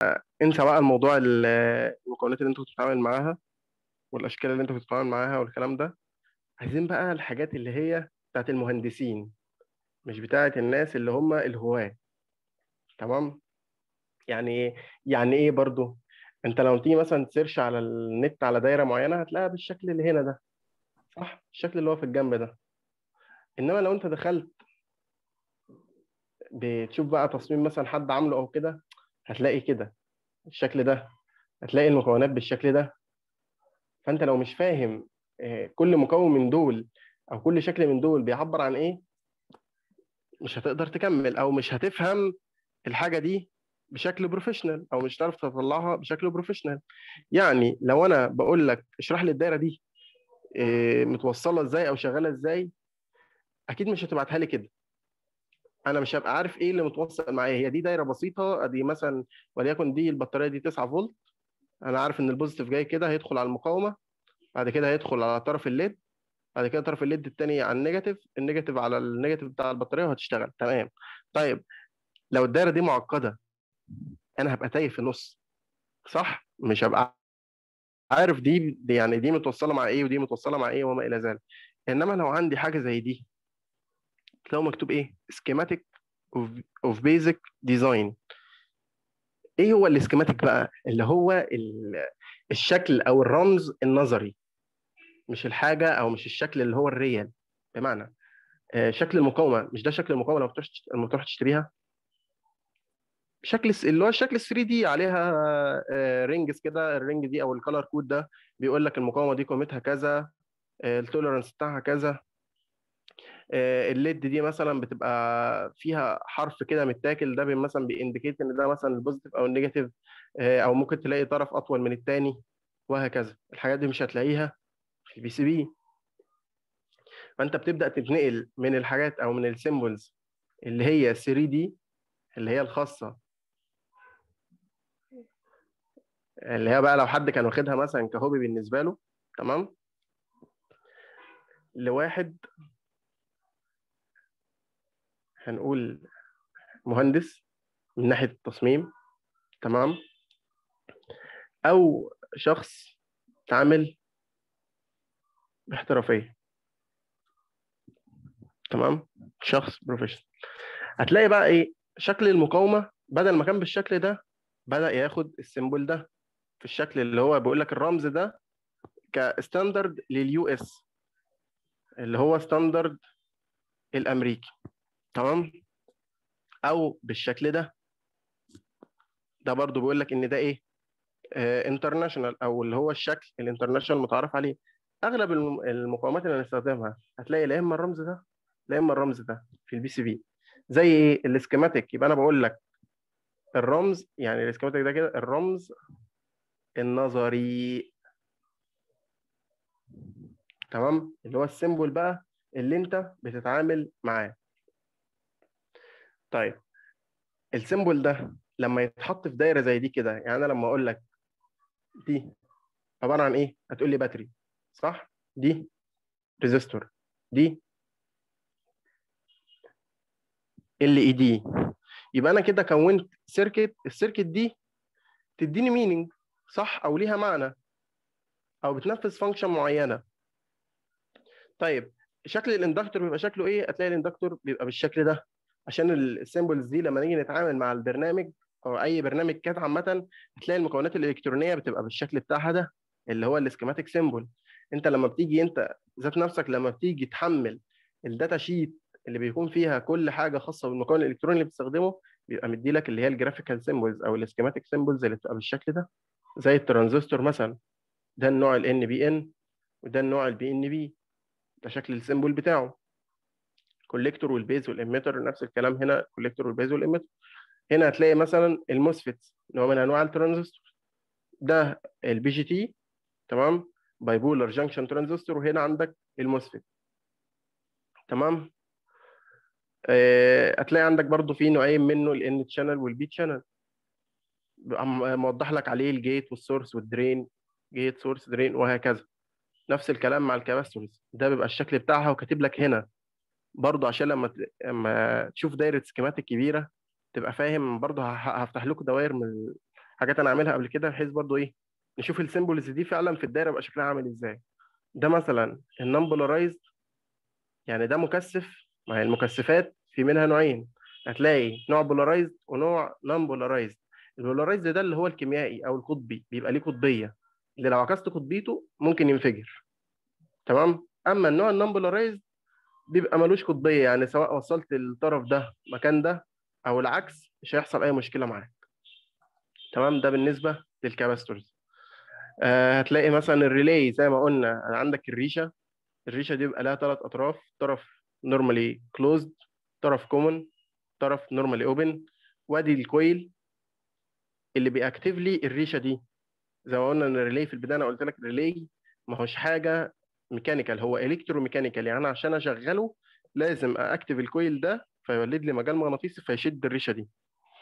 انسى بقى الموضوع ال- المكونات اللي انت كنت بتتعامل معاها والاشكال اللي انت كنت بتتعامل معاها والكلام ده عايزين بقى الحاجات اللي هي بتاعت المهندسين مش بتاعت الناس اللي هم الهواة تمام يعني يعني ايه برضو انت لو تيجي مثلا تسيرش على النت على دايره معينه هتلاقيها بالشكل اللي هنا ده صح الشكل اللي هو في الجنب ده انما لو انت دخلت بتشوف بقى تصميم مثلا حد عامله او كده هتلاقي كده الشكل ده هتلاقي المكونات بالشكل ده فانت لو مش فاهم آه، كل مكون من دول او كل شكل من دول بيعبر عن ايه مش هتقدر تكمل او مش هتفهم الحاجه دي بشكل بروفيشنال او مش هتعرف تطلعها بشكل بروفيشنال يعني لو انا بقول لك اشرح لي الدايره دي آه، متوصله ازاي او شغاله ازاي اكيد مش هتبعتها لي كده انا مش هبقى عارف ايه اللي متوصل معايا هي دي دايره بسيطه ادي مثلا وليكن دي البطاريه دي 9 فولت انا عارف ان البوزيتيف جاي كده هيدخل على المقاومه بعد كده هيدخل على طرف الليد بعد كده طرف الليد الثاني على النيجاتيف النيجاتيف على النيجاتيف بتاع البطاريه وهتشتغل تمام طيب لو الدايره دي معقده انا هبقى تايه في النص صح مش هبقى عارف دي, دي يعني دي متوصله مع ايه ودي متوصله مع ايه وما الى ذلك انما لو عندي حاجه زي دي تلاقوا مكتوب ايه schematic of, of basic design ايه هو السكيماتيك بقى اللي هو ال- الشكل او الرمز النظري مش الحاجه او مش الشكل اللي هو الريال بمعنى آه، شكل المقاومه مش ده شكل المقاومه لما بتروح تشت- لما تروح تشتريها شكل الس- اللي هو الشكل 3 دي عليها رينجز كده الرينج دي او الكالر كود ده بيقول لك المقاومه دي قيمتها كذا آه، التوليرانس بتاعها كذا آه، الليد دي مثلا بتبقى فيها حرف كده متاكل ده بي- مثلا بينديكيت ان ده مثلا البوزيتيف او النيجاتيف آه، او ممكن تلاقي طرف اطول من التاني وهكذا الحاجات دي مش هتلاقيها في البي سي بي فانت بتبدا تتنقل من الحاجات او من السيمبلز اللي هي 3 دي اللي هي الخاصه اللي هي بقى لو حد كان واخدها مثلا كهوبي بالنسبه له تمام لواحد هنقول مهندس من ناحيه التصميم تمام او شخص تعامل باحترافيه تمام شخص بروفيشنال هتلاقي بقى ايه شكل المقاومه بدل ما كان بالشكل ده بدا ياخد السيمبل ده في الشكل اللي هو بيقول لك الرمز ده كستاندرد لليو اس اللي هو ستاندرد الامريكي تمام او بالشكل ده ده برضو بيقول لك ان ده ايه انترناشونال او اللي هو الشكل الانترناشونال متعارف عليه اغلب الم- المقاومات اللي هنستخدمها هتلاقي لا اما الرمز ده لا اما الرمز ده في البي سي بي زي ايه الاسكيماتيك يبقى انا بقول لك الرمز يعني الاسكيماتيك ده كده الرمز النظري تمام اللي هو السيمبل بقى اللي انت بتتعامل معاه طيب السيمبل ده لما يتحط في دايره زي دي كده يعني انا لما اقول لك دي عباره عن ايه هتقول لي باتري صح دي ريزيستور دي ال اي دي يبقى انا كده كونت سيركت السيركت دي تديني مينينج صح او ليها معنى او بتنفذ فانكشن معينه طيب شكل الاندكتور بيبقى شكله ايه هتلاقي الاندكتور بيبقى بالشكل ده عشان السيمبلز دي لما نيجي نتعامل مع البرنامج او اي برنامج كاد عامه هتلاقي المكونات الالكترونيه بتبقى بالشكل بتاعها ده اللي هو السكيماتيك سيمبل انت لما بتيجي انت ذات نفسك لما بتيجي تحمل الداتا شيت اللي بيكون فيها كل حاجه خاصه بالمكون الالكتروني اللي بتستخدمه بيبقى مدي لك اللي هي الجرافيكال سيمبلز او السكيماتيك سيمبلز اللي بتبقى بالشكل ده زي الترانزستور مثلا ده النوع ال ان بي ان وده النوع البي ان بي ده شكل السيمبل بتاعه كوليكتور والبيز والاميتر نفس الكلام هنا كوليكتور والبيز والاميتر هنا هتلاقي مثلا الموسفيتس نوع من انواع الترانزستور ده البي جي تي تمام باي بولر جانكشن ترانزستور وهنا عندك الموسفيت تمام آه، هتلاقي عندك برضو في نوعين منه الان تشانل والبي تشانل موضح لك عليه الجيت والسورس والدرين جيت سورس درين وهكذا نفس الكلام مع الكاباستورز ده بيبقى الشكل بتاعها وكاتب لك هنا برضو عشان لما ت- لما تشوف دايره سكيماتيك كبيره تبقى فاهم برضو ه- هفتح لكم دوائر من حاجات انا عاملها قبل كده بحيث برضو ايه نشوف السيمبلز دي فعلا في الدايره يبقى شكلها عامل ازاي ده مثلا النون بولارايزد يعني ده مكثف ما هي المكثفات في منها نوعين هتلاقي نوع بولارايزد ونوع نون بولارايزد البولارايزد ده اللي هو الكيميائي او القطبي بيبقى ليه قطبيه اللي لو عكست قطبيته ممكن ينفجر تمام اما النوع النون بولارايزد بيبقى ملوش قطبيه يعني سواء وصلت الطرف ده مكان ده او العكس مش هيحصل اي مشكله معاك تمام ده بالنسبه للكاباستورز آه هتلاقي مثلا الريلي زي ما قلنا عندك الريشه الريشه دي بيبقى لها ثلاث اطراف طرف نورمالي كلوزد طرف كومن طرف نورمالي اوبن وادي الكويل اللي بيأكتيف لي الريشه دي زي ما قلنا ان الريلي في البدايه انا قلت لك الريلي ما هوش حاجه ميكانيكال هو الكترو ميكانيكال يعني انا عشان اشغله لازم اكتف الكويل ده فيولد لي مجال مغناطيسي فيشد الريشه دي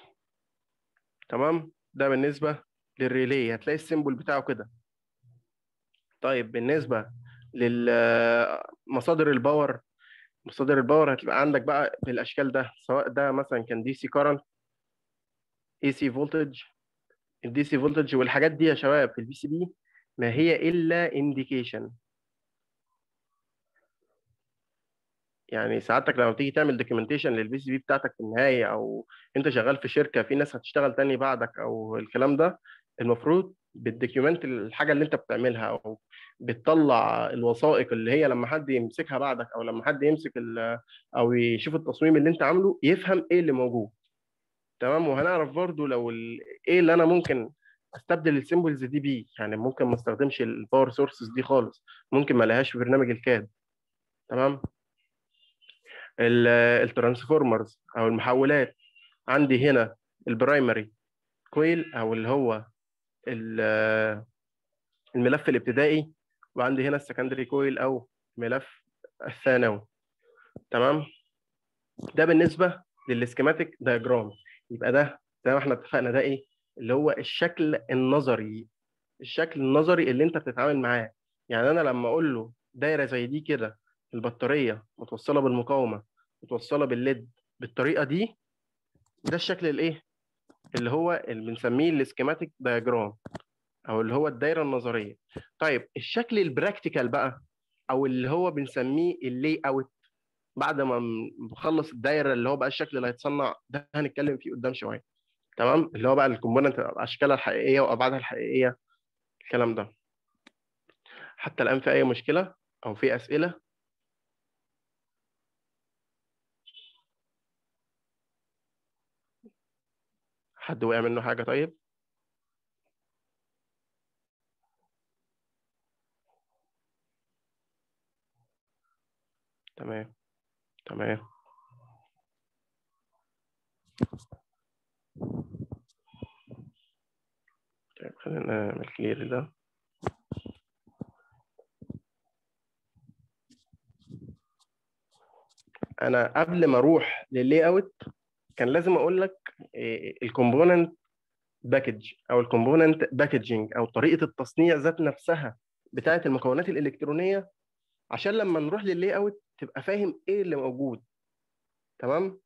تمام ده بالنسبه للريلي هتلاقي السيمبل بتاعه كده طيب بالنسبه لمصادر الباور مصادر الباور هتبقى عندك بقى بالاشكال ده سواء ده مثلا كان دي سي كارنت اي سي فولتج الدي سي فولتج والحاجات دي يا شباب في البي سي بي ما هي الا انديكيشن يعني سعادتك لما تيجي تعمل دوكيومنتيشن للبي سي بي بتاعتك في النهايه او انت شغال في شركه في ناس هتشتغل تاني بعدك او الكلام ده المفروض بتدوكيومنت الحاجه اللي انت بتعملها او بتطلع الوثائق اللي هي لما حد يمسكها بعدك او لما حد يمسك او يشوف التصميم اللي انت عامله يفهم ايه اللي موجود تمام وهنعرف برضو لو ايه اللي انا ممكن استبدل السيمبلز دي بيه يعني ممكن ما استخدمش الباور سورسز دي خالص ممكن ما لهاش في برنامج الكاد تمام الترانسفورمرز او المحولات عندي هنا البرايمري كويل او اللي هو الملف الابتدائي وعندي هنا السكندري كويل او الملف الثانوي تمام ده بالنسبه للسكيماتيك دايجرام يبقى ده زي ما احنا اتفقنا ده ايه اللي هو الشكل النظري الشكل النظري اللي انت بتتعامل معاه يعني انا لما اقول له دايره زي دي كده البطاريه متوصله بالمقاومه متوصله بالليد بالطريقه دي ده الشكل الايه اللي هو اللي بنسميه السكيماتيك دايجرام او اللي هو الدايره النظريه طيب الشكل البراكتيكال بقى او اللي هو بنسميه اللي اوت بعد ما نخلص الدايره اللي هو بقى الشكل اللي هيتصنع ده هنتكلم فيه قدام شويه تمام اللي هو بقى الكومبوننت اشكالها الحقيقيه وابعادها الحقيقيه الكلام ده حتى الان في اي مشكله او في اسئله حد وقع منه حاجه طيب تمام تمام طيب خلينا نعمل كلير ده انا قبل ما اروح لللاي اوت كان لازم اقول لك الكومبوننت باكج او الكومبوننت باكجنج او طريقه التصنيع ذات نفسها بتاعه المكونات الالكترونيه عشان لما نروح لللاي اوت تبقى فاهم ايه اللي موجود تمام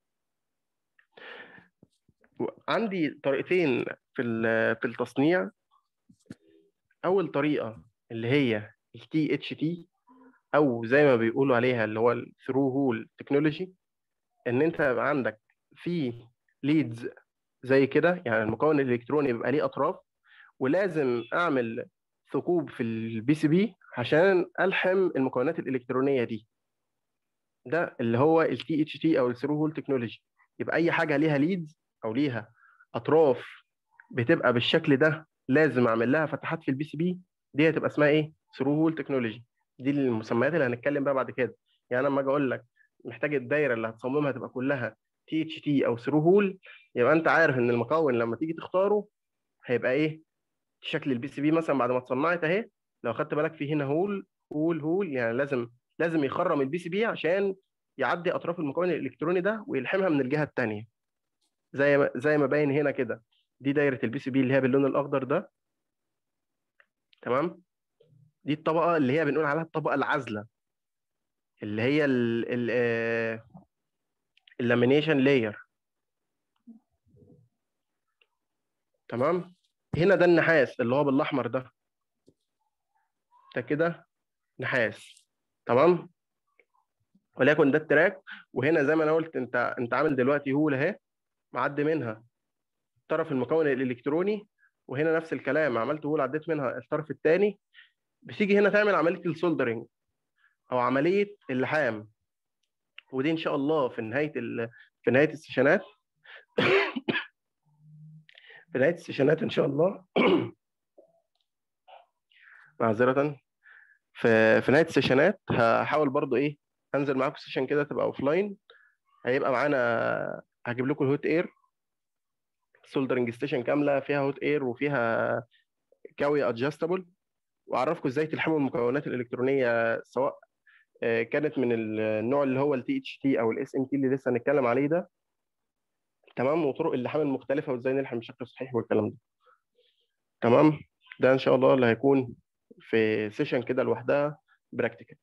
عندي طريقتين في في التصنيع اول طريقه اللي هي التي اتش تي او زي ما بيقولوا عليها اللي هو الثرو هول تكنولوجي ان انت يبقى عندك في ليدز زي كده يعني المكون الالكتروني بيبقى ليه اطراف ولازم اعمل ثقوب في البي سي بي عشان الحم المكونات الالكترونيه دي ده اللي هو التي اتش تي او الثرو هول تكنولوجي يبقى اي حاجه ليها ليدز او ليها اطراف بتبقى بالشكل ده لازم اعمل لها فتحات في البي سي بي دي هتبقى اسمها ايه ثرو هول تكنولوجي دي المسميات اللي هنتكلم بقى بعد كده يعني لما اجي اقول لك محتاج الدايره اللي هتصممها تبقى كلها تي اتش تي او ثرو هول يبقى انت عارف ان المكون لما تيجي تختاره هيبقى ايه شكل البي سي بي مثلا بعد ما اتصنعت اهي لو خدت بالك في هنا هول هول هول يعني لازم لازم يخرم البي سي بي عشان يعدي اطراف المكون الالكتروني ده ويلحمها من الجهه الثانيه زي ما زي ما باين هنا كده دي دايره البي سي بي اللي هي باللون الاخضر ده تمام دي الطبقه اللي هي بنقول عليها الطبقه العازله اللي هي اللامينيشن لاير تمام هنا ده النحاس اللي هو بالاحمر ده ده كده نحاس تمام وليكن ده التراك وهنا زي ما انا قلت انت انت عامل دلوقتي هول اهي معدي منها الطرف المكون الالكتروني وهنا نفس الكلام عملت هول عديت منها الطرف الثاني بتيجي هنا تعمل عمليه السولدرنج او عمليه اللحام ودي ان شاء الله في نهايه ال... في نهايه السيشنات في نهايه السيشنات ان شاء الله معذره في في نهايه السيشنات هحاول برضو ايه هنزل معاكم سيشن كده تبقى اوف لاين هيبقى معانا هجيب لكم الهوت اير سولدرنج ستيشن كامله فيها هوت اير وفيها كاوي ادجستبل واعرفكم ازاي تلحموا المكونات الالكترونيه سواء كانت من النوع اللي هو التي اتش تي او الاس ام تي اللي لسه هنتكلم عليه ده تمام وطرق اللحام المختلفه وازاي نلحم بشكل صحيح والكلام ده تمام ده ان شاء الله اللي هيكون في سيشن كده لوحدها براكتيكال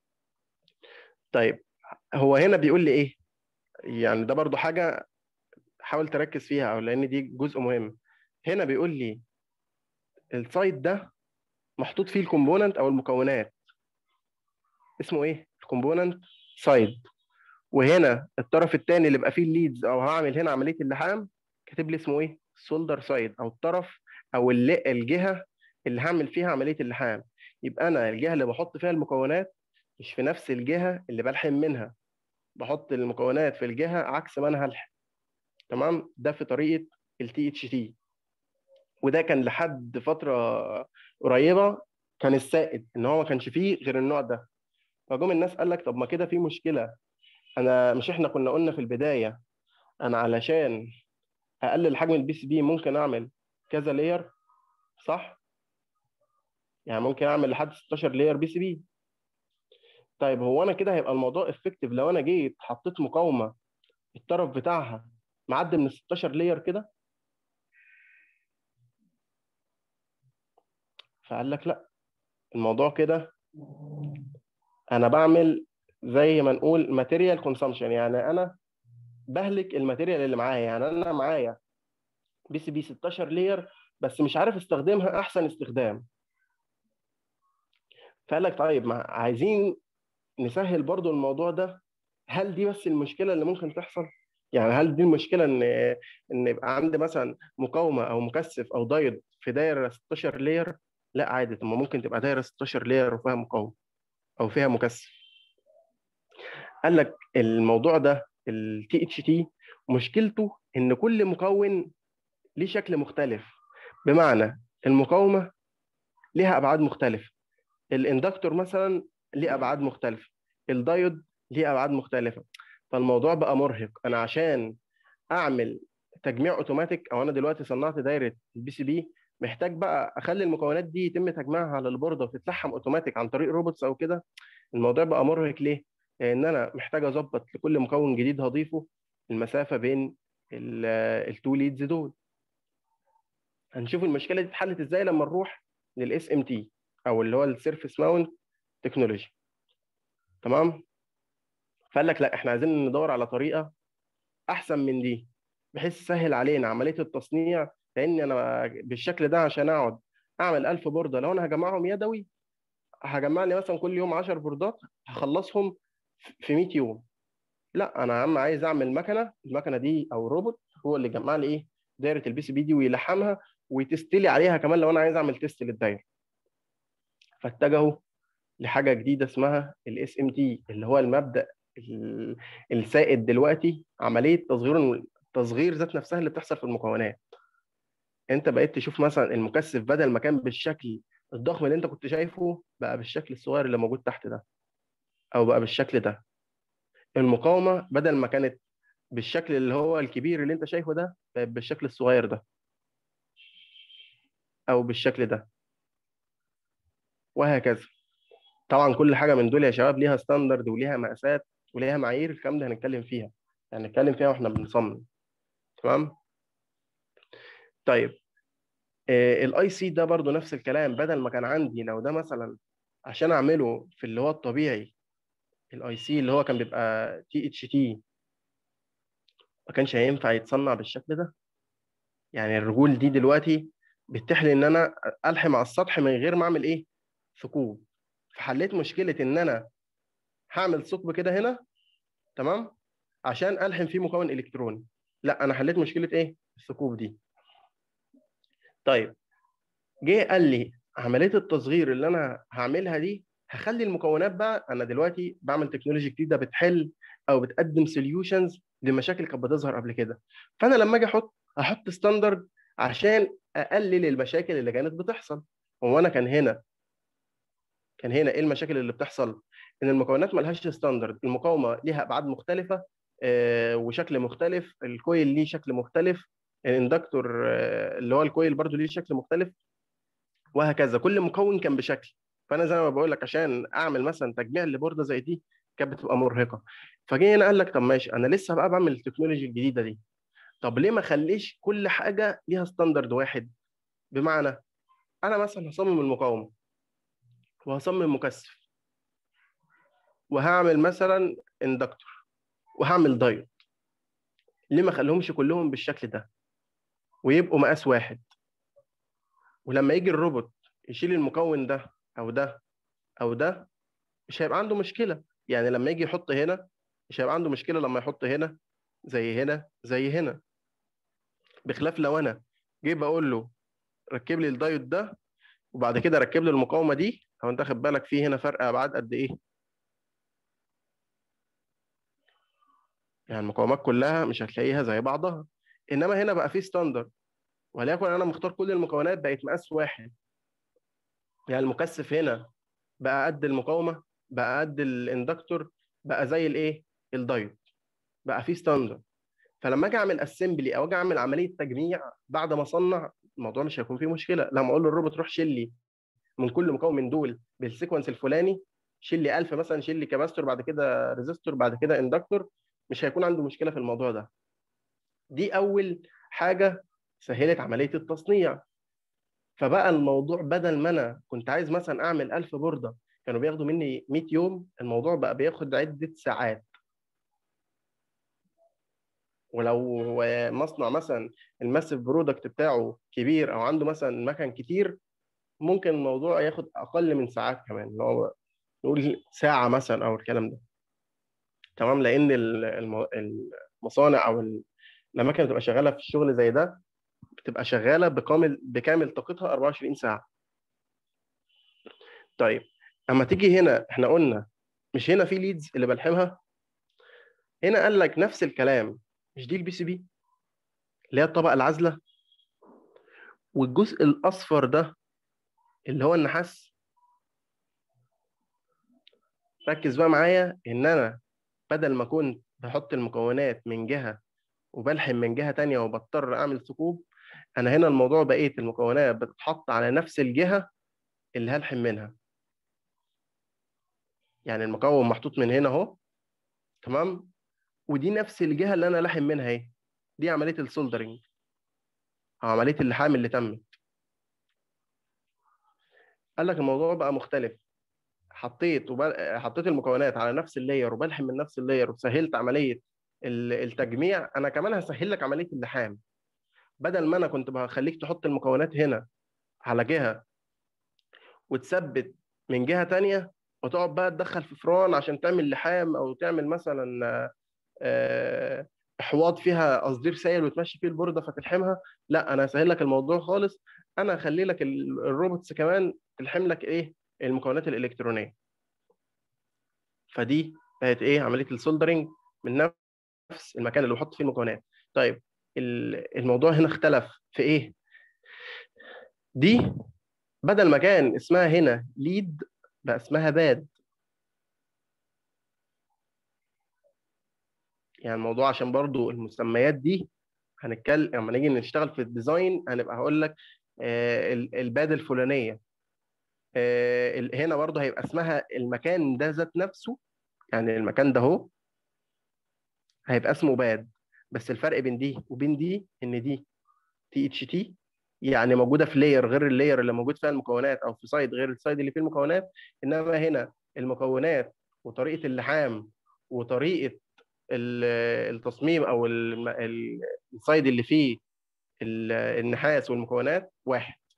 طيب هو هنا بيقول لي ايه يعني ده برضو حاجه حاول تركز فيها او لان دي جزء مهم هنا بيقول لي السايت ده محطوط فيه الكومبوننت او المكونات اسمه ايه الكومبوننت سايد وهنا الطرف الثاني اللي بقى فيه الليدز او هعمل هنا عمليه اللحام كاتب لي اسمه ايه السولدر سايد او الطرف او الجهه اللي هعمل فيها عمليه اللحام يبقى انا الجهه اللي بحط فيها المكونات مش في نفس الجهه اللي بلحم منها بحط المكونات في الجهه عكس ما انا هلحم تمام ده في طريقه التي اتش تي وده كان لحد فتره قريبه كان السائد ان هو ما كانش فيه غير النوع ده فجم الناس قال لك طب ما كده في مشكله انا مش احنا كنا قلنا في البدايه انا علشان اقلل حجم البي سي بي ممكن اعمل كذا لاير صح يعني ممكن اعمل لحد 16 لاير بي سي بي طيب هو انا كده هيبقى الموضوع افكتيف لو انا جيت حطيت مقاومه الطرف بتاعها معدي من 16 لاير كده فقال لك لا الموضوع كده انا بعمل زي ما نقول ماتيريال كونسامشن يعني انا بهلك الماتيريال اللي معايا يعني انا معايا بي سي بي 16 لاير بس مش عارف استخدمها احسن استخدام فقال لك طيب ما عايزين نسهل برضو الموضوع ده هل دي بس المشكله اللي ممكن تحصل يعني هل دي المشكله ان ان يبقى عندي مثلا مقاومه او مكثف او دايود في دايره 16 لاير لا عادي طب ممكن تبقى دايره 16 لاير وفيها مقاومه او فيها مكثف قال لك الموضوع ده التي اتش تي مشكلته ان كل مكون ليه شكل مختلف بمعنى المقاومه ليها ابعاد مختلفه الاندكتور مثلا ليه ابعاد مختلفه الدايود ليه ابعاد مختلفه فالموضوع بقى مرهق انا عشان اعمل تجميع اوتوماتيك او انا دلوقتي صنعت دايره البي سي بي محتاج بقى اخلي المكونات دي يتم تجميعها على البورده وتتلحم اوتوماتيك عن طريق روبوتس او كده الموضوع بقى مرهق ليه؟ لان انا محتاج اظبط لكل مكون جديد هضيفه المسافه بين التو ليدز دول هنشوف المشكله دي اتحلت ازاي لما نروح للاس ام تي او اللي هو السيرفيس ماونت تكنولوجي تمام فقال لك لا احنا عايزين ندور على طريقه احسن من دي بحيث تسهل علينا عمليه التصنيع لان انا بالشكل ده عشان اقعد اعمل 1000 بورده لو انا هجمعهم يدوي هجمع لي مثلا كل يوم 10 بوردات هخلصهم في 100 يوم لا انا يا عم عايز اعمل مكنه المكنه دي او روبوت هو اللي يجمع لي ايه دايره البي سي بي دي ويلحمها ويتستلي عليها كمان لو انا عايز اعمل تيست للدايره فاتجهوا لحاجه جديده اسمها الاس ام تي اللي هو المبدا السائد دلوقتي عمليه تصغير التصغير ذات نفسها اللي بتحصل في المكونات انت بقيت تشوف مثلا المكثف بدل ما كان بالشكل الضخم اللي انت كنت شايفه بقى بالشكل الصغير اللي موجود تحت ده او بقى بالشكل ده المقاومه بدل ما كانت بالشكل اللي هو الكبير اللي انت شايفه ده بقت بالشكل الصغير ده او بالشكل ده وهكذا طبعا كل حاجه من دول يا شباب ليها ستاندرد وليها مقاسات وليها معايير الكلام ده هنتكلم فيها يعني نتكلم فيها واحنا بنصمم تمام طيب الاي سي ده برضو نفس الكلام بدل ما كان عندي لو ده مثلا عشان اعمله في اللي هو الطبيعي الاي سي اللي هو كان بيبقى تي اتش تي ما كانش هينفع يتصنع بالشكل ده يعني الرجول دي دلوقتي بيتيح لي ان انا الحم على السطح من غير ما اعمل ايه ثقوب فحليت مشكله ان انا هعمل ثقب كده هنا تمام عشان الحم فيه مكون الكتروني لا انا حليت مشكله ايه الثقوب دي طيب جه قال لي عمليه التصغير اللي انا هعملها دي هخلي المكونات بقى انا دلوقتي بعمل تكنولوجي جديده بتحل او بتقدم سوليوشنز لمشاكل كانت بتظهر قبل كده فانا لما اجي احط احط ستاندرد عشان اقلل المشاكل اللي كانت بتحصل هو انا كان هنا كان هنا ايه المشاكل اللي بتحصل ان المكونات ملهاش ستاندرد المقاومه ليها ابعاد مختلفه آه، وشكل مختلف الكويل ليه شكل مختلف الاندكتور آه، اللي هو الكويل برضو ليه شكل مختلف وهكذا كل مكون كان بشكل فانا زي ما بقول لك عشان اعمل مثلا تجميع لبورده زي دي كانت بتبقى مرهقه فجي هنا قال لك طب ماشي انا لسه بقى بعمل التكنولوجي الجديده دي طب ليه ما اخليش كل حاجه ليها ستاندرد واحد بمعنى انا مثلا هصمم المقاومه وهصمم مكثف وهعمل مثلا اندكتور وهعمل دايود ليه ما اخليهمش كلهم بالشكل ده ويبقوا مقاس واحد ولما يجي الروبوت يشيل المكون ده او ده او ده مش هيبقى عنده مشكله يعني لما يجي يحط هنا مش هيبقى عنده مشكله لما يحط هنا زي هنا زي هنا بخلاف لو انا جيت بقول له ركب لي الدايود ده وبعد كده ركب لي المقاومه دي هو انت خد بالك في هنا فرق ابعاد قد ايه يعني المقاومات كلها مش هتلاقيها زي بعضها انما هنا بقى في ستاندرد وليكن انا مختار كل المكونات بقت مقاس واحد يعني المكثف هنا بقى قد المقاومه بقى قد الاندكتور بقى زي الايه الدايود بقى في ستاندرد فلما اجي اعمل اسمبلي او اجي اعمل عمليه تجميع بعد ما اصنع الموضوع مش هيكون فيه مشكله لما اقول للروبوت روح شيل لي من كل مكون من دول بالسيكونس الفلاني شيل لي 1000 مثلا شيل لي كاباستور بعد كده ريزيستور بعد كده اندكتور مش هيكون عنده مشكله في الموضوع ده دي اول حاجه سهلت عمليه التصنيع فبقى الموضوع بدل ما انا كنت عايز مثلا اعمل 1000 بورده كانوا بياخدوا مني 100 يوم الموضوع بقى بياخد عده ساعات ولو مصنع مثلا الماسيف برودكت بتاعه كبير او عنده مثلا مكن كتير ممكن الموضوع ياخد اقل من ساعات كمان اللي هو نقول ساعه مثلا او الكلام ده تمام لان المصانع او الاماكن اللي بتبقى شغاله في الشغل زي ده بتبقى شغاله بكامل بكامل طاقتها 24 ساعه طيب اما تيجي هنا احنا قلنا مش هنا في ليدز اللي بلحمها هنا قال لك نفس الكلام مش دي البي سي بي اللي هي الطبقه العازله والجزء الاصفر ده اللي هو النحاس ركز بقى معايا ان انا بدل ما كنت بحط المكونات من جهه وبلحم من جهه تانية وبضطر اعمل ثقوب انا هنا الموضوع بقيه المكونات بتتحط على نفس الجهه اللي هلحم منها يعني المكون محطوط من هنا اهو تمام ودي نفس الجهه اللي انا لاحم منها اهي دي عمليه السولدرنج او عمليه اللحام اللي تمت قال لك الموضوع بقى مختلف حطيت وبل... حطيت المكونات على نفس اللاير وبلحم من نفس اللاير وسهلت عمليه التجميع انا كمان هسهل لك عمليه اللحام بدل ما انا كنت بخليك تحط المكونات هنا على جهه وتثبت من جهه تانية وتقعد بقى تدخل في فران عشان تعمل لحام او تعمل مثلا آه، احواض فيها قصدير سائل وتمشي فيه البورده فتلحمها لا انا هسهل لك الموضوع خالص انا هخلي لك الروبوتس كمان تلحم لك ايه المكونات الالكترونيه فدي بقت ايه عمليه السولدرنج من نفس المكان اللي بحط فيه المكونات طيب الموضوع هنا اختلف في ايه دي بدل ما كان اسمها هنا ليد بقى اسمها باد يعني الموضوع عشان برضو المسميات دي هنتكلم لما نيجي نشتغل في الديزاين هنبقى هقول لك آه، الباد الفلانيه آه، هنا برضو هيبقى اسمها المكان ده ذات نفسه يعني المكان ده اهو هيبقى اسمه باد بس الفرق بين دي وبين دي ان دي تي اتش تي يعني موجوده في لاير غير اللاير اللي موجود فيها المكونات او في سايد غير السايد اللي فيه المكونات انما هنا المكونات وطريقه اللحام وطريقه التصميم او السايد اللي فيه النحاس والمكونات واحد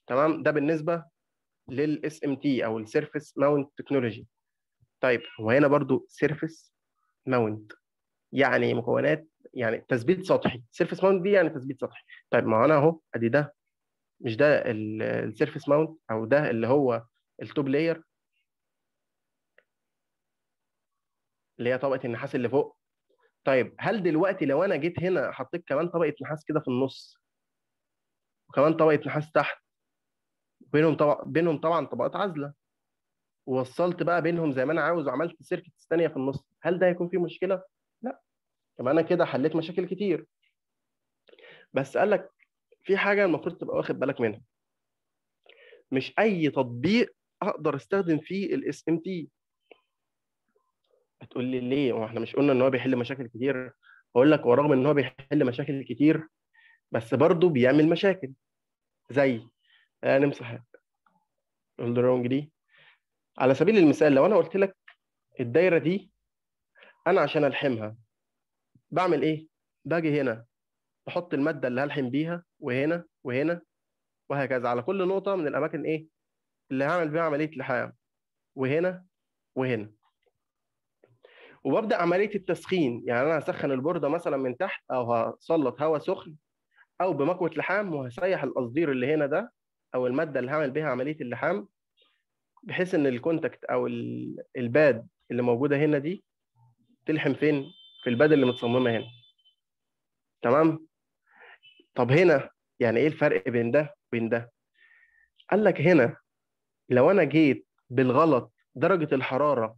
تمام ده بالنسبه للاس ام تي او السيرفيس ماونت تكنولوجي طيب هو هنا برضو سيرفيس ماونت يعني مكونات يعني تثبيت سطحي سيرفيس ماونت دي يعني تثبيت سطحي طيب ما انا اهو ادي ده مش ده السيرفيس ماونت او ده اللي هو التوب لاير اللي هي طبقه النحاس اللي فوق طيب هل دلوقتي لو انا جيت هنا حطيت كمان طبقه نحاس كده في النص وكمان طبقه نحاس تحت بينهم طبعا بينهم طبعا طبقات عازله ووصلت بقى بينهم زي ما انا عاوز وعملت سيركتس ثانيه في النص هل ده هيكون فيه مشكله لا يبقى انا كده حليت مشاكل كتير بس قال لك في حاجه المفروض تبقى واخد بالك منها مش اي تطبيق اقدر استخدم فيه الاس ام تي هتقول لي ليه هو احنا مش قلنا ان هو بيحل مشاكل كتير اقول لك ورغم ان هو بيحل مشاكل كتير بس برضه بيعمل مشاكل زي آه نمسح الرونج دي على سبيل المثال لو انا قلت لك الدايره دي انا عشان الحمها بعمل ايه باجي هنا بحط الماده اللي هلحم بيها وهنا وهنا وهكذا على كل نقطه من الاماكن ايه اللي هعمل بيها عمليه لحام وهنا وهنا وببدا عمليه التسخين يعني انا هسخن البورده مثلا من تحت او هسلط هواء سخن او بمكوه لحام وهسيح القصدير اللي هنا ده او الماده اللي هعمل بيها عمليه اللحام بحيث ان الكونتاكت او الباد اللي موجوده هنا دي تلحم فين في الباد اللي متصممه هنا تمام طب هنا يعني ايه الفرق بين ده وبين ده قال لك هنا لو انا جيت بالغلط درجه الحراره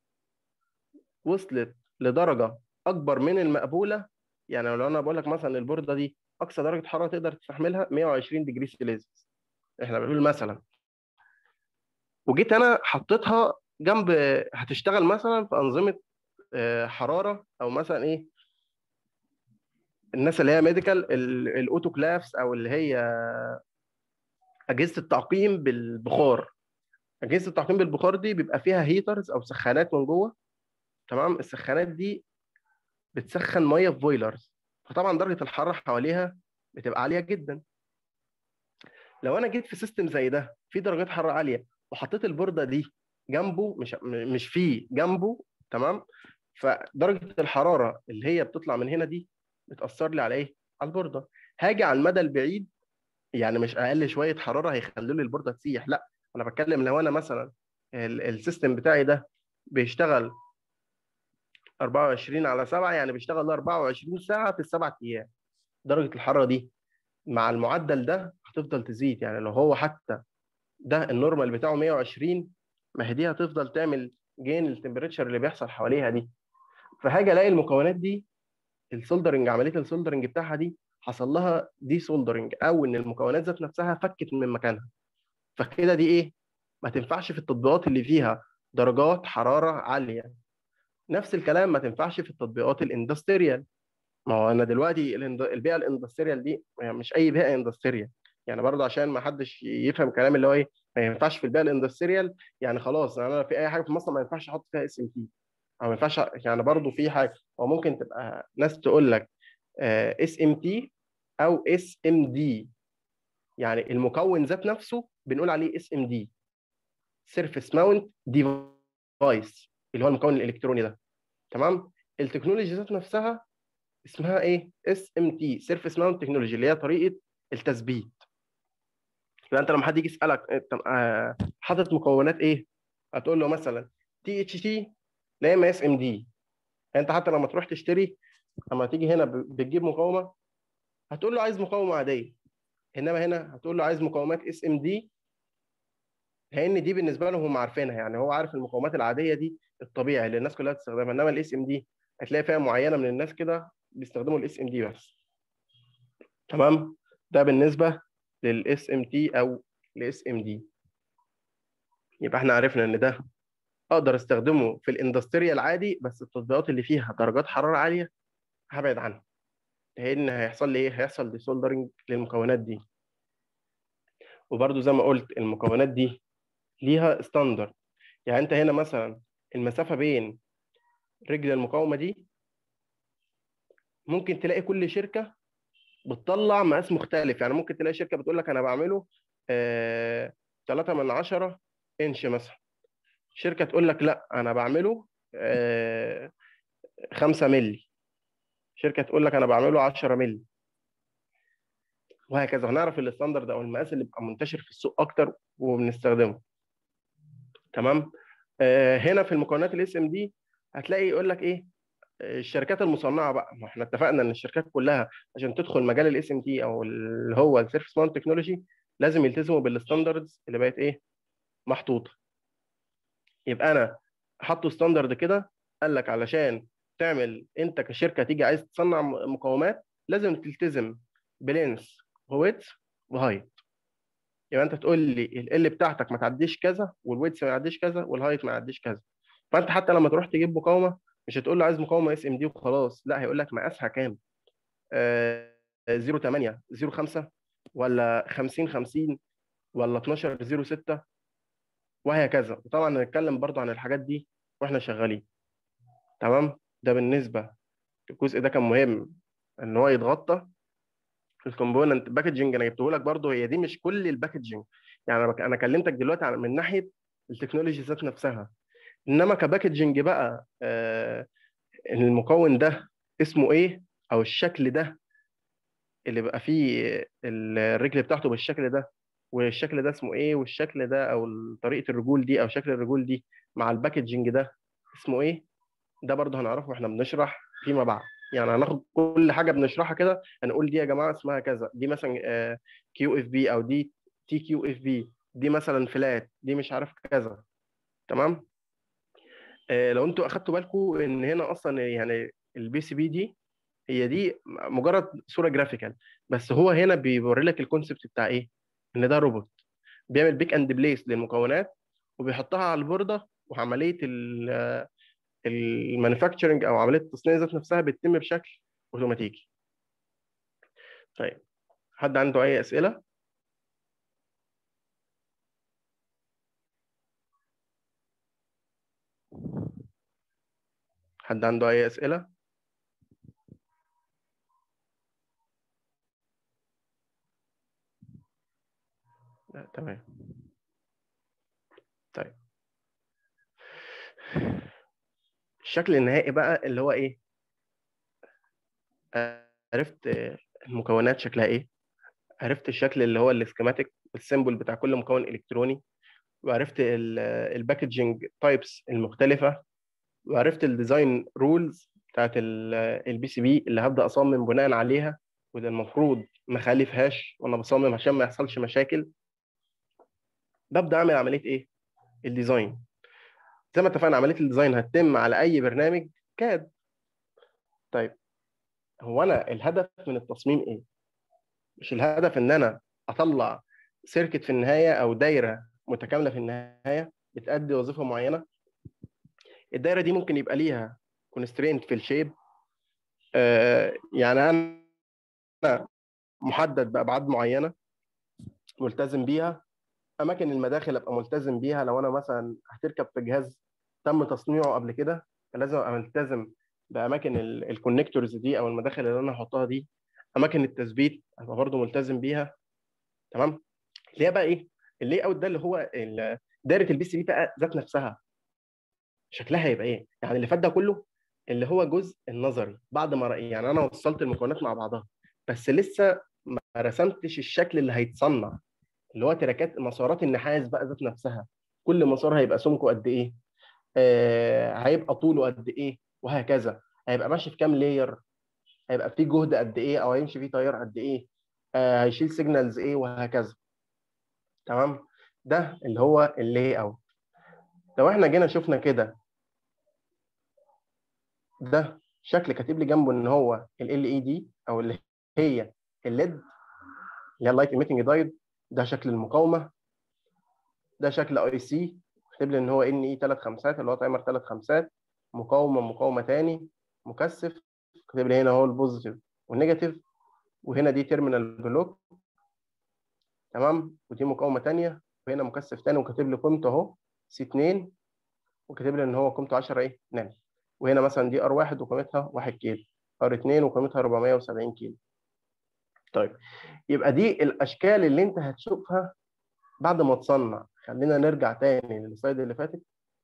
وصلت لدرجه اكبر من المقبوله يعني لو انا بقول لك مثلا البورده دي اقصى درجه حراره تقدر تستحملها 120 ديجري سيليزيوس احنا بنقول مثلا وجيت انا حطيتها جنب هتشتغل مثلا في انظمه حراره او مثلا ايه الناس اللي هي ميديكال الاوتوكلافس او اللي هي اجهزه التعقيم بالبخار اجهزه التعقيم بالبخار دي بيبقى فيها هيترز او سخانات من جوه تمام السخانات دي بتسخن ميه في بويلرز فطبعا درجه الحراره حواليها بتبقى عاليه جدا لو انا جيت في سيستم زي ده في درجات حراره عاليه وحطيت البورده دي جنبه مش مش فيه جنبه تمام فدرجه الحراره اللي هي بتطلع من هنا دي بتاثر لي على ايه على البورده هاجي على المدى البعيد يعني مش اقل شويه حراره هيخلوا لي البورده تسيح لا انا بتكلم لو انا مثلا السيستم بتاعي ده بيشتغل 24 على 7 يعني بيشتغل 24 ساعه في السبع ايام درجه الحراره دي مع المعدل ده هتفضل تزيد يعني لو هو حتى ده النورمال بتاعه 120 ما هي دي هتفضل تعمل جين التمبريتشر اللي بيحصل حواليها دي فهاجي الاقي المكونات دي السولدرنج عمليه السولدرنج بتاعها دي حصل لها دي سولدرنج او ان المكونات ذات نفسها فكت من مكانها فكده دي ايه ما تنفعش في التطبيقات اللي فيها درجات حراره عاليه نفس الكلام ما تنفعش في التطبيقات الاندستريال ما هو انا دلوقتي البيئه الاندستريال دي مش اي بيئه اندستريال يعني برضه عشان ما حدش يفهم كلام اللي هو ايه ما ينفعش في البيئه الاندستريال يعني خلاص انا في اي حاجه في مصر ما ينفعش احط فيها اس ام تي او ما ينفعش يعني برضه في حاجه او ممكن تبقى ناس تقول لك اس ام تي او اس ام دي يعني المكون ذات نفسه بنقول عليه اس ام دي سيرفيس ماونت ديفايس اللي هو المكون الالكتروني ده تمام التكنولوجي ذات نفسها اسمها ايه اس ام تي سيرفيس ماونت تكنولوجي اللي هي طريقه التثبيت يبقى انت لما حد يجي يسالك انت حاطط مكونات ايه هتقول له مثلا تي اتش تي لا اما اس ام دي انت حتى لما تروح تشتري لما تيجي هنا بتجيب مقاومه هتقول له عايز مقاومه عاديه انما هنا هتقول له عايز مقاومات اس ام دي لان دي بالنسبه له هم عارفينها يعني هو عارف المقاومات العاديه دي الطبيعي اللي الناس كلها بتستخدمها انما الاس ام دي هتلاقي فئه معينه من الناس كده بيستخدموا الاس ام دي بس تمام ده بالنسبه للاس ام تي او الاس ام دي يبقى احنا عرفنا ان ده اقدر استخدمه في الاندستريال العادي بس التطبيقات اللي فيها درجات حراره عاليه هبعد عنها لان هيحصل لي ايه هيحصل ديسولدرنج للمكونات دي وبرده زي ما قلت المكونات دي ليها ستاندرد يعني انت هنا مثلا المسافه بين رجل المقاومه دي ممكن تلاقي كل شركه بتطلع مقاس مختلف يعني ممكن تلاقي شركه بتقول لك انا بعمله آه 3 من 10 انش مثلا شركه تقول لك لا انا بعمله آه 5 مللي شركه تقول لك انا بعمله 10 مللي وهكذا هنعرف الستاندرد او المقاس اللي بيبقى منتشر في السوق اكتر وبنستخدمه تمام آه هنا في المكونات الاس ام دي هتلاقي يقول لك ايه الشركات المصنعه بقى ما احنا اتفقنا ان الشركات كلها عشان تدخل مجال الاس ام تي او اللي هو السيرفيس ماونت تكنولوجي لازم يلتزموا بالستاندردز اللي بقت ايه محطوطه يبقى انا حطوا ستاندرد كده قال لك علشان تعمل انت كشركه تيجي عايز تصنع مقاومات لازم تلتزم بلينس وويت وهايت يبقى انت تقول لي ال بتاعتك ما تعديش كذا والويتس ما يعديش كذا والهايت ما يعديش كذا فانت حتى لما تروح تجيب مقاومه مش هتقول له عايز مقاومه اس ام دي وخلاص لا هيقول لك مقاسها كام آه 0 8 0 5 ولا 50 50 ولا 12 0 6 وهكذا وطبعا هنتكلم برضو عن الحاجات دي واحنا شغالين تمام ده بالنسبه الجزء ده كان مهم ان هو يتغطى الكومبوننت باكجنج انا جبته لك برضو هي دي مش كل الباكجنج يعني انا انا كلمتك دلوقتي عن من ناحيه التكنولوجي ذات نفسها انما كباكجنج بقى آه المكون ده اسمه ايه او الشكل ده اللي بقى فيه الرجل بتاعته بالشكل ده والشكل ده اسمه ايه والشكل ده او طريقه الرجول دي او شكل الرجول دي مع الباكجنج ده اسمه ايه ده برضه هنعرفه واحنا بنشرح فيما بعد يعني هناخد كل حاجه بنشرحها كده هنقول دي يا جماعه اسمها كذا دي مثلا كيو اف بي او دي تي كيو اف بي دي مثلا فلات دي مش عارف كذا تمام آه لو انتوا اخدتوا بالكم ان هنا اصلا يعني البي سي بي دي هي دي مجرد صوره جرافيكال بس هو هنا بيوري لك الكونسبت بتاع ايه ان ده روبوت بيعمل بيك اند بليس للمكونات وبيحطها على البورده وعمليه المانيفاكتشرنج او عمليه التصنيع ذات نفسها بتتم بشكل اوتوماتيكي طيب حد عنده اي اسئله حد عنده اي اسئله لا تمام طيب الشكل النهائي بقى اللي هو ايه عرفت المكونات شكلها ايه عرفت الشكل اللي هو السكيماتيك والسيمبل بتاع كل مكون الكتروني وعرفت الباكجنج تايبس المختلفه وعرفت الديزاين رولز بتاعت البي سي بي اللي هبدا اصمم بناء عليها واللي المفروض ما اخالفهاش وانا بصمم عشان ما يحصلش مشاكل ببدا اعمل عمليه ايه الديزاين زي ما اتفقنا عمليه الديزاين هتتم على اي برنامج كاد طيب هو انا الهدف من التصميم ايه مش الهدف ان انا اطلع سيركت في النهايه او دايره متكامله في النهايه بتأدي وظيفه معينه الدايره دي ممكن يبقى ليها كونسترينت في الشيب آه يعني انا محدد بابعاد معينه ملتزم بيها اماكن المداخل ابقى ملتزم بيها لو انا مثلا هتركب في جهاز تم تصنيعه قبل كده لازم ابقى ملتزم باماكن الكونكتورز دي او المداخل اللي انا هحطها دي اماكن التثبيت ابقى برضه ملتزم بيها تمام اللي هي بقى ايه اللي اوت ده اللي هو دايره البي سي بي بقى ذات نفسها شكلها هيبقى ايه يعني اللي فات ده كله اللي هو جزء النظري بعد ما يعني انا وصلت المكونات مع بعضها بس لسه ما رسمتش الشكل اللي هيتصنع اللي هو تراكات مسارات النحاس بقى ذات نفسها كل مسار هيبقى سمكه قد ايه آه هيبقى طوله قد ايه وهكذا هيبقى ماشي في كام لاير هيبقى فيه جهد قد ايه او هيمشي فيه تيار قد ايه آه هيشيل سيجنالز ايه وهكذا تمام ده اللي هو اللاي اوت لو احنا جينا شفنا كده ده شكل كاتب لي جنبه ان هو ال اي دي او اللي هي الليد اللي هي اللايت ايميتنج دايود ده شكل المقاومه ده شكل اي سي كاتب لي ان هو ان اي 3 خمسات اللي هو تايمر 3 خمسات مقاومه مقاومه تاني مكثف كاتب لي هنا هو البوزيتيف والنيجاتيف وهنا دي تيرمينال بلوك تمام ودي مقاومه ثانيه وهنا مكثف ثاني وكاتب لي قيمته اهو سي 2 وكاتب لي ان هو قيمته 10 ايه نانو وهنا مثلا دي ار 1 وقيمتها 1 كيلو ار 2 وقيمتها 470 كيلو طيب يبقى دي الاشكال اللي انت هتشوفها بعد ما تصنع خلينا نرجع تاني للسلايد اللي فاتت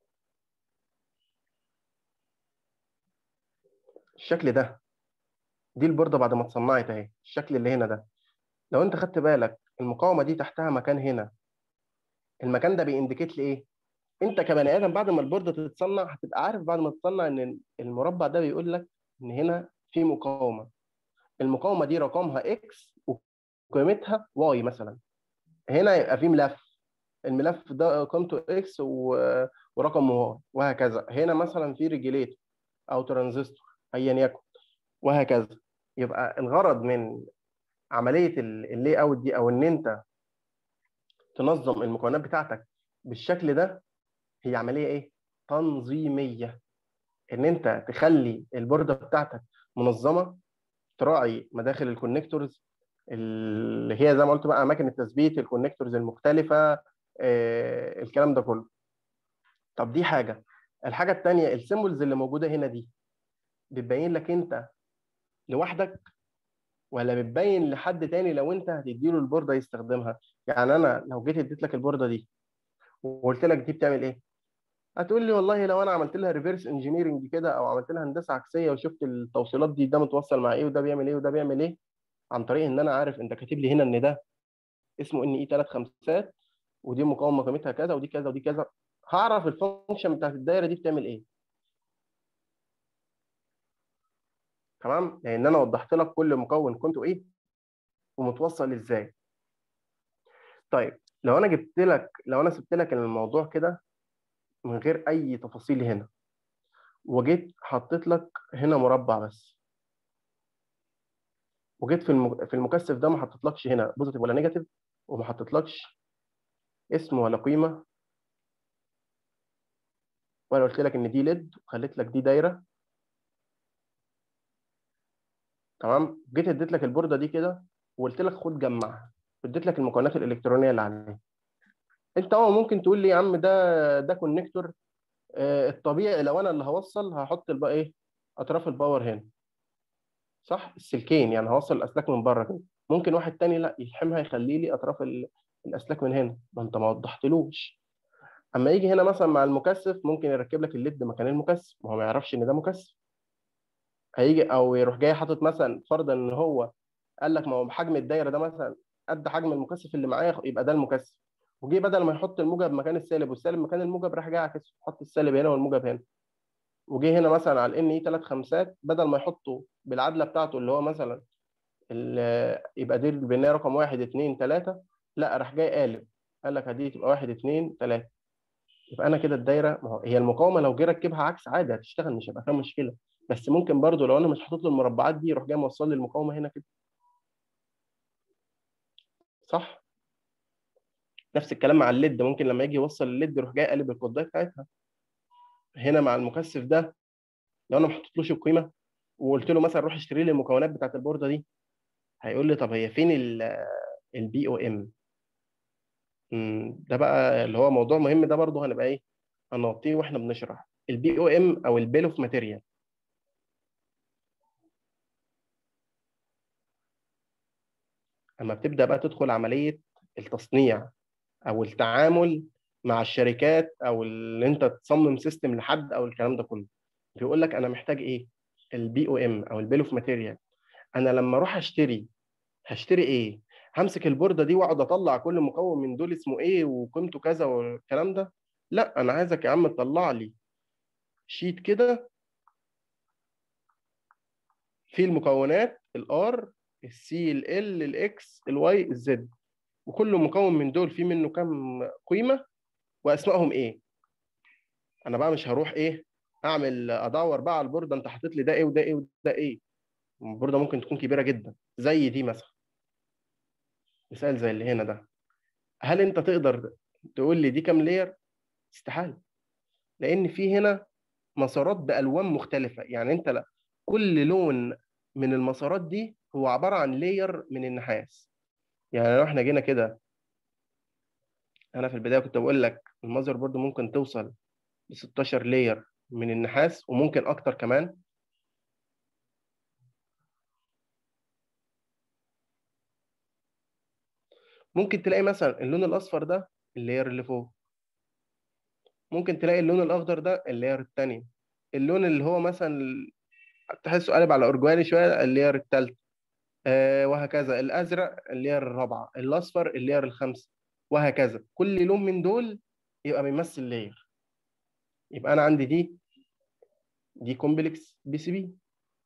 الشكل ده دي البورده بعد ما اتصنعت اهي الشكل اللي هنا ده لو انت خدت بالك المقاومه دي تحتها مكان هنا المكان ده بينديكيت لي ايه انت كبني ادم بعد ما البورده تتصنع هتبقى عارف بعد ما تتصنع ان المربع ده بيقول لك ان هنا في مقاومه المقاومه دي رقمها اكس وقيمتها واي مثلا هنا يبقى في ملف الملف ده قيمته اكس ورقم واي وهكذا هنا مثلا في ريجيليتور او ترانزستور ايا يكن وهكذا يبقى الغرض من عمليه اللي اوت دي او ان انت تنظم المكونات بتاعتك بالشكل ده هي عمليه ايه تنظيميه ان انت تخلي البورده بتاعتك منظمه تراعي مداخل الكونكتورز اللي هي زي ما قلت بقى اماكن التثبيت الكونكتورز المختلفه آه، الكلام ده كله طب دي حاجه الحاجه الثانيه السيمبلز اللي موجوده هنا دي بتبين لك انت لوحدك ولا بتبين لحد تاني لو انت هتديله البورده يستخدمها يعني انا لو جيت اديت لك البورده دي وقلت لك دي بتعمل ايه هتقول لي والله لو انا عملت لها ريفرس انجينيرنج كده او عملت لها هندسه عكسيه وشفت التوصيلات دي ده متوصل مع ايه وده بيعمل ايه وده بيعمل ايه عن طريق ان انا عارف انت كاتب لي هنا ان ده اسمه ان اي 3 خمسات ودي مقاومه قيمتها كذا ودي كذا ودي كذا هعرف الفانكشن بتاعت الدايره دي بتعمل ايه تمام لان انا وضحت لك كل مكون قيمته ايه ومتوصل ازاي طيب لو انا جبت لك لو انا سبت لك الموضوع كده من غير اي تفاصيل هنا وجيت حطيت لك هنا مربع بس وجيت في الم- في المكثف ده ما حطيتلكش هنا بوزيتيف ولا نيجاتيف وما حطيتلكش اسم ولا قيمه ولا قلت لك ان دي ليد وخليت لك دي دايره تمام جيت اديت لك البورده دي كده وقلت لك خد جمعها اديت لك المكونات الالكترونيه اللي عليها انت اه ممكن تقول لي يا عم ده ده كونكتور آه، الطبيعي لو انا اللي هوصل هحط بقى ايه اطراف الباور هنا صح السلكين يعني هوصل الاسلاك من بره كده ممكن واحد تاني لا يلحمها يخلي لي اطراف ال- الاسلاك من هنا ما انت ما وضحتلوش اما يجي هنا مثلا مع المكثف ممكن يركب لك الليد مكان المكثف ما هو ما يعرفش ان ده مكثف هيجي او يروح جاي حاطط مثلا فرضا ان هو قال لك ما هو حجم الدايره ده مثلا قد حجم المكثف اللي معايا يبقى ده المكثف وجي بدل ما يحط الموجب مكان السالب والسالب مكان الموجب راح جاي عكسه حط السالب هنا والموجب هنا وجي هنا مثلا على الان اي 3 خمسات بدل ما يحطه بالعدله بتاعته اللي هو مثلا ال- يبقى دي البنايه رقم واحد اثنين ثلاثه لا راح جاي قالب قال لك دي تبقى واحد اثنين ثلاثه يبقى انا كده الدايره ما هو هي المقاومه لو جه ركبها عكس عادي هتشتغل مش هيبقى فيها مشكله بس ممكن برضو لو انا مش حاطط له المربعات دي يروح جاي موصل لي المقاومه هنا كده صح نفس الكلام مع الليد ممكن لما يجي يوصل الليد يروح جاي قالب القطبيه بتاعتها هنا مع المكثف ده لو انا ما حطيتلوش القيمه وقلت له مثلا روح اشتري لي المكونات بتاعت البورده دي هيقول لي طب هي فين البي او ام ده بقى اللي هو موضوع مهم ده برضه هنبقى ايه هنغطيه واحنا بنشرح البي او ام او البيل اوف ماتيريال اما بتبدا بقى تدخل عمليه التصنيع او التعامل مع الشركات او اللي انت تصمم سيستم لحد او الكلام ده كله بيقول لك انا محتاج ايه البي او ام او البيل اوف ماتيريال انا لما اروح اشتري هشتري ايه همسك البورده دي واقعد اطلع كل مكون من دول اسمه ايه وقيمته كذا والكلام ده لا انا عايزك يا عم تطلع لي شيت كده فيه المكونات الار السي ال الاكس الواي الزد وكل مكون من دول فيه منه كام قيمه واسمائهم ايه انا بقى مش هروح ايه اعمل ادور بقى على البورده انت حاطط لي ده ايه وده ايه وده ايه البورده ممكن تكون كبيره جدا زي دي مثلا مثال زي اللي هنا ده هل انت تقدر تقول لي دي كام لير استحاله لان في هنا مسارات بالوان مختلفه يعني انت لا كل لون من المسارات دي هو عباره عن لاير من النحاس يعني لو احنا جينا كده انا في البدايه كنت بقول لك المذر بورد ممكن توصل ل 16 لاير من النحاس وممكن اكتر كمان ممكن تلاقي مثلا اللون الاصفر ده اللاير اللي فوق ممكن تلاقي اللون الاخضر ده اللاير الثانيه اللون اللي هو مثلا تحسه قالب على ارجواني شويه اللاير الثالث آه وهكذا الازرق اللاير الرابعه الاصفر اللاير الخامسه وهكذا كل لون من دول يبقى بيمثل لاير يبقى انا عندي دي دي كومبلكس بي سي بي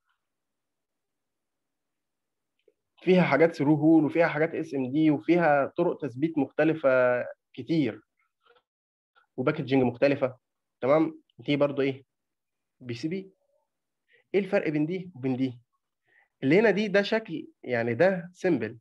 فيها حاجات ثرو هول وفيها حاجات اس ام دي وفيها طرق تثبيت مختلفه كتير وباكجنج مختلفه تمام دي برضو ايه بي سي بي ايه الفرق بين دي وبين دي اللي هنا دي ده شكل يعني ده سيمبل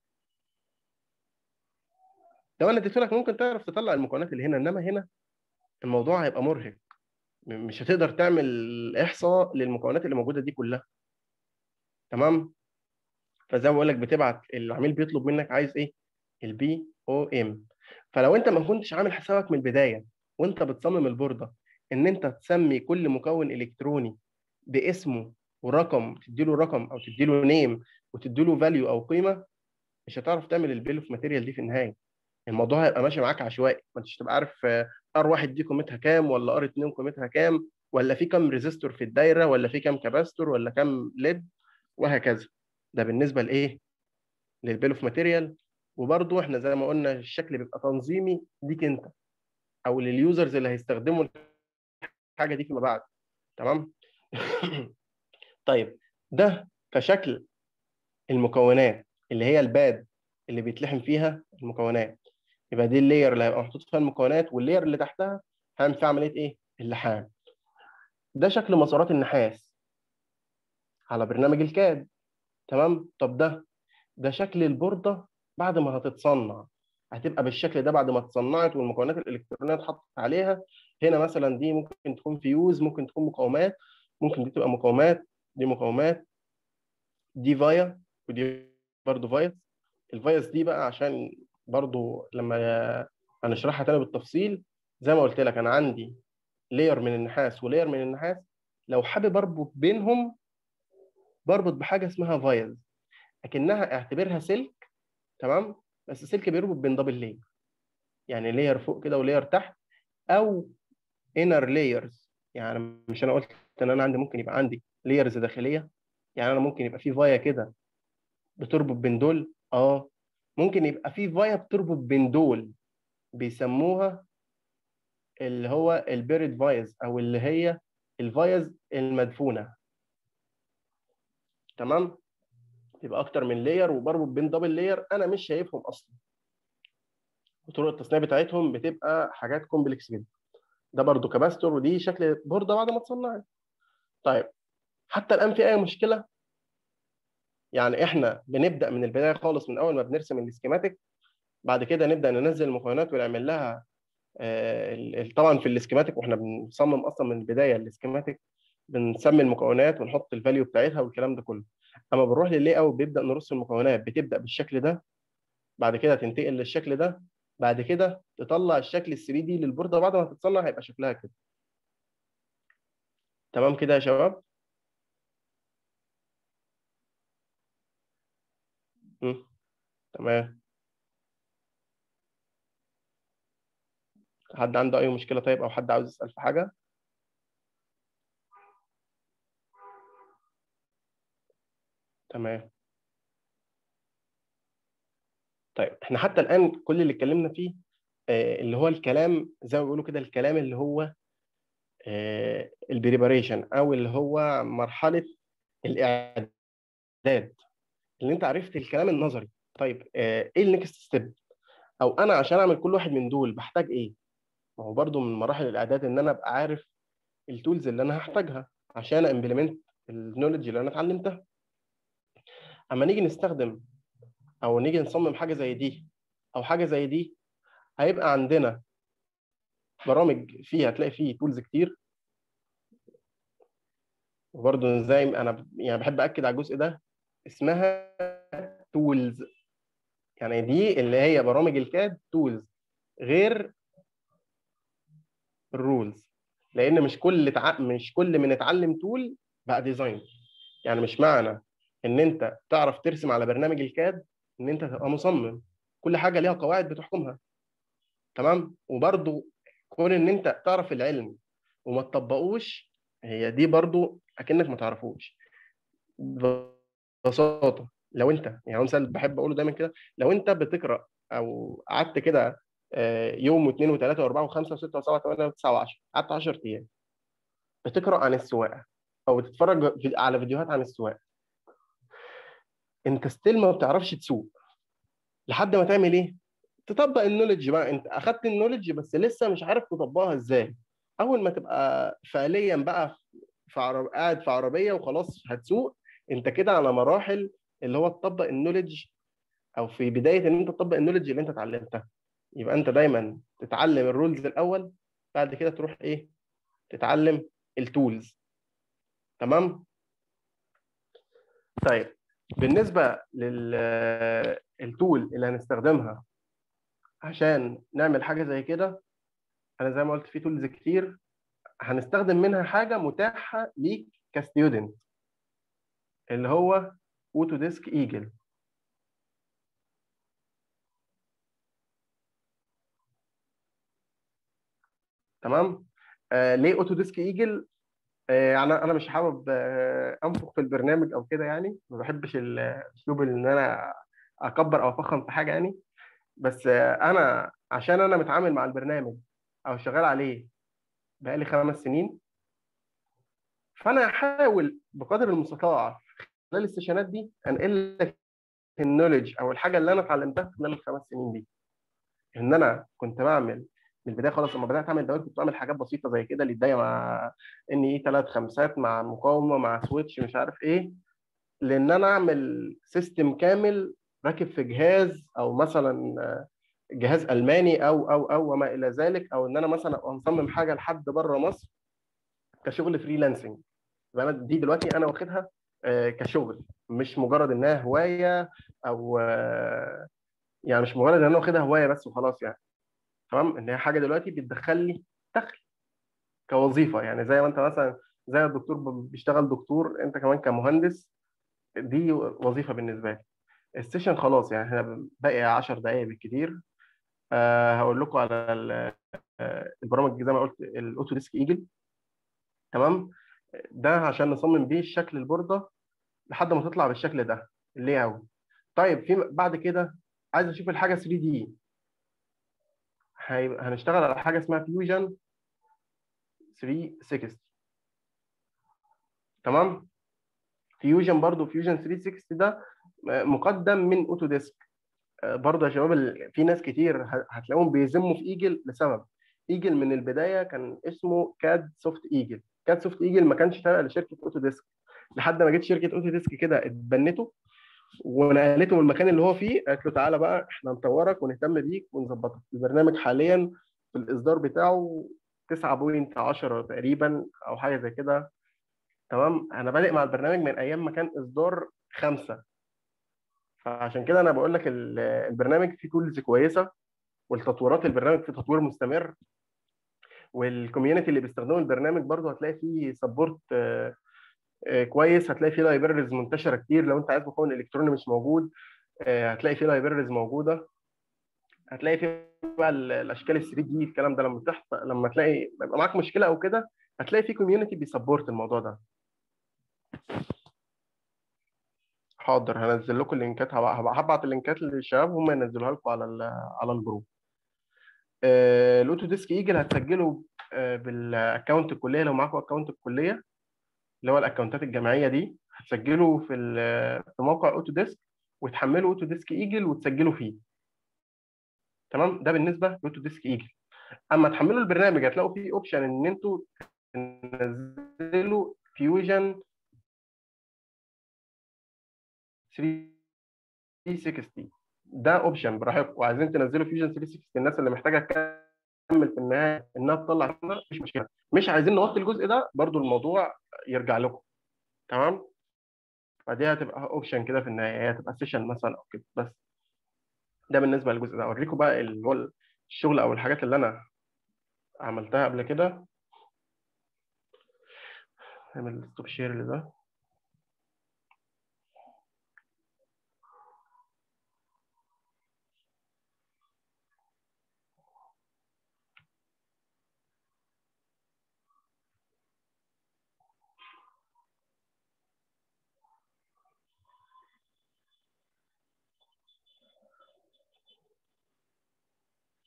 لو انا اديت لك ممكن تعرف تطلع المكونات اللي هنا انما هنا الموضوع هيبقى مرهق مش هتقدر تعمل احصاء للمكونات اللي موجوده دي كلها تمام فزي ما بقول لك بتبعت العميل بيطلب منك عايز ايه البي او ام فلو انت ما كنتش عامل حسابك من البدايه وانت بتصمم البورده ان انت تسمي كل مكون الكتروني باسمه ورقم تديله رقم او تديله نيم وتديله فاليو او قيمه مش هتعرف تعمل البيل اوف ماتيريال دي في النهايه الموضوع هيبقى ماشي معاك عشوائي ما انتش تبقى عارف ار واحد دي قيمتها كام ولا ار 2 قيمتها كام ولا في كام ريزيستور في الدايره ولا في كام كاباستور ولا كام ليد وهكذا ده بالنسبه لايه للبيل اوف ماتيريال وبرضه احنا زي ما قلنا الشكل بيبقى تنظيمي ليك انت او لليوزرز اللي هيستخدموا الحاجه دي فيما بعد تمام طيب ده كشكل المكونات اللي هي الباد اللي بيتلحم فيها المكونات يبقى دي اللاير اللي هيبقى محطوط فيها المكونات واللاير اللي تحتها هعمل فيها عمليه ايه؟ اللحام. ده شكل مسارات النحاس على برنامج الكاد تمام؟ طب ده ده شكل البورده بعد ما هتتصنع هتبقى بالشكل ده بعد ما اتصنعت والمكونات الالكترونيه اتحطت عليها هنا مثلا دي ممكن تكون فيوز ممكن تكون مقاومات ممكن دي تبقى مقاومات دي مقاومات دي فايا ودي برضه فايس الفايس دي بقى عشان برضو لما هنشرحها تاني بالتفصيل زي ما قلت لك انا عندي لاير من النحاس ولاير من النحاس لو حابب اربط بينهم بربط بحاجه اسمها فايز اكنها اعتبرها سلك تمام بس سلك بيربط بين دبل لاير يعني لاير فوق كده ولاير تحت او انر لايرز يعني مش انا قلت ان انا عندي ممكن يبقى عندي لايرز داخليه يعني انا ممكن يبقى في فايا كده بتربط بين دول اه ممكن يبقى في فايا بتربط بين دول بيسموها اللي هو البيريد فايز او اللي هي الفايز المدفونه تمام يبقى اكتر من لاير وبربط بين دبل لاير انا مش شايفهم اصلا وطرق التصنيع بتاعتهم بتبقى حاجات كومبلكس جدا ده برضو كباستور ودي شكل بورده بعد ما اتصنعت طيب حتى الان في اي مشكله يعني احنا بنبدا من البدايه خالص من اول ما بنرسم السكيماتيك بعد كده نبدا ننزل المكونات ونعمل لها طبعا في السكيماتيك واحنا بنصمم اصلا من البدايه السكيماتيك بنسمي المكونات ونحط الفاليو بتاعتها والكلام ده كله اما بنروح لللاي اوت بيبدا نرص المكونات بتبدا بالشكل ده بعد كده تنتقل للشكل ده بعد كده تطلع الشكل ال 3 دي للبورده بعد ما تتصنع هيبقى شكلها كده تمام كده يا شباب مم. تمام حد عنده اي مشكله طيب او حد عاوز يسال في حاجه تمام طيب احنا حتى الان كل اللي اتكلمنا فيه آه اللي هو الكلام زي ما بيقولوا كده الكلام اللي هو آه البريباريشن او اللي هو مرحله الاعداد اللي انت عرفت الكلام النظري طيب آه ايه النكست ستيب او انا عشان اعمل كل واحد من دول بحتاج ايه ما هو برضو من مراحل الاعداد ان انا ابقى عارف التولز اللي انا هحتاجها عشان امبلمنت النولج اللي انا اتعلمتها اما نيجي نستخدم او نيجي نصمم حاجه زي دي او حاجه زي دي هيبقى عندنا برامج فيها هتلاقي فيه تولز كتير وبرضه زي انا يعني بحب اكد على الجزء ده اسمها تولز يعني دي اللي هي برامج الكاد تولز غير الرولز لان مش كل تع... مش كل من اتعلم تول بقى ديزاين يعني مش معنى ان انت تعرف ترسم على برنامج الكاد ان انت تبقى مصمم كل حاجه ليها قواعد بتحكمها تمام وبرضو كون ان انت تعرف العلم وما تطبقوش هي دي برضو اكنك ما تعرفوش ببساطه لو انت يعني مثال بحب اقوله دايما كده لو انت بتقرا او قعدت كده آه، يوم واثنين وثلاثه واربعه وخمسه وسته وسبعه وثمانيه وتسعه و10 قعدت 10 ايام بتقرا عن السواقه او بتتفرج في- على فيديوهات عن السواقه انت ستيل ما بتعرفش تسوق لحد ما تعمل ايه؟ تطبق النولج بقى انت اخدت النولج بس لسه مش عارف تطبقها ازاي اول ما تبقى فعليا بقى في عرب... قاعد في عربيه وخلاص هتسوق انت كده على مراحل اللي هو تطبق النولج او في بدايه ان انت تطبق النولج اللي انت اتعلمتها يبقى انت دايما تتعلم الرولز الاول بعد كده تروح ايه تتعلم التولز تمام طيب بالنسبه للتول اللي هنستخدمها عشان نعمل حاجه زي كده انا زي ما قلت في تولز كتير هنستخدم منها حاجه متاحه ليك كستودنت اللي هو اوتو ديسك ايجل تمام آه ليه اوتو ديسك ايجل آه يعني انا مش حابب آه انفخ في البرنامج او كده يعني ما بحبش الاسلوب ان انا اكبر او افخم في حاجه يعني بس آه انا عشان انا متعامل مع البرنامج او شغال عليه بقالي خمس سنين فانا هحاول بقدر المستطاع خلال السيشنات دي انقل لك النولج او الحاجه اللي انا اتعلمتها خلال الخمس سنين دي ان انا كنت بعمل من البدايه خالص لما بدات اعمل دوائر كنت بعمل حاجات بسيطه زي كده للدايه مع ان اي ثلاث خمسات مع مقاومه مع سويتش مش عارف ايه لان انا اعمل سيستم كامل راكب في جهاز او مثلا جهاز الماني او او او وما الى ذلك او ان انا مثلا ابقى مصمم حاجه لحد بره مصر كشغل فريلانسنج يبقى انا دي دلوقتي انا واخدها آه، كشغل مش مجرد انها هوايه او آه، يعني مش مجرد ان انا واخدها هوايه بس وخلاص يعني تمام ان هي حاجه دلوقتي بتدخل لي دخل كوظيفه يعني زي ما انت مثلا زي الدكتور ب- بيشتغل دكتور انت كمان كمهندس دي وظيفه بالنسبه لي السيشن خلاص يعني احنا باقي 10 دقائق بالكتير أه هقول لكم على ال- آه، البرامج زي ما قلت الاوتو ديسك ايجل تمام ده عشان نصمم بيه شكل البورده لحد ما تطلع بالشكل ده اللي اوت طيب في بعد كده عايز اشوف الحاجه 3 دي هنشتغل على حاجه اسمها فيوجن 360 تمام فيوجن برضو فيوجن 360 ده مقدم من اوتو ديسك برضه يا شباب ال- في ناس كتير ه- هتلاقيهم بيذموا في ايجل لسبب ايجل من البدايه كان اسمه كاد سوفت ايجل كاد سوفت ايجل ما كانش تابع لشركه اوتو ديسك لحد ما جت شركه اوتو ديسك كده اتبنته ونقلته من المكان اللي هو فيه قالت له تعالى بقى احنا نطورك ونهتم بيك ونظبطك البرنامج حاليا في الاصدار بتاعه 9.10 تقريبا او حاجه زي كده تمام انا بادئ مع البرنامج من ايام ما كان اصدار خمسة فعشان كده انا بقول لك ال- البرنامج فيه تولز كويسه والتطويرات البرنامج في تطوير مستمر والكوميونتي اللي بيستخدموا البرنامج برضه هتلاقي فيه سبورت كويس هتلاقي فيه لايبريز منتشره كتير لو انت عايز مكون الكتروني مش موجود آه، هتلاقي فيه لايبريز موجوده هتلاقي فيه بقى ال- الاشكال ال 3 دي الكلام ده لما تحصل لما تلاقي يبقى معاك مشكله او كده هتلاقي فيه كوميونتي بيسبورت الموضوع ده حاضر هنزل لكم اللينكات هبع- هبع- هبعت اللينكات للشباب هم ينزلوها لكم على ال- على الجروب آه، الاوتو ديسك ايجل هتسجلوا آه، بالاكونت الكليه لو معاكم اكونت الكليه اللي هو الاكونتات الجامعيه دي هتسجلوا في ال- في موقع اوتو ديسك وتحملوا اوتو ديسك ايجل وتسجلوا فيه تمام ده بالنسبه لاوتو ديسك ايجل اما تحملوا البرنامج هتلاقوا فيه اوبشن ان انتوا تنزلوا فيوجن 360 ده اوبشن براحتكم وعايزين تنزلوا فيوجن 360 الناس اللي محتاجه تكمل في النهايه انها تطلع مش مشكله مش عايزين نغطي الجزء ده برضو الموضوع يرجع لكم تمام فدي هتبقى اوبشن كده في النهايه هي هتبقى سيشن مثلا او كده بس ده بالنسبه للجزء ده اوريكم بقى اللي هو الشغل او الحاجات اللي انا عملتها قبل كده نعمل ستوب شير لده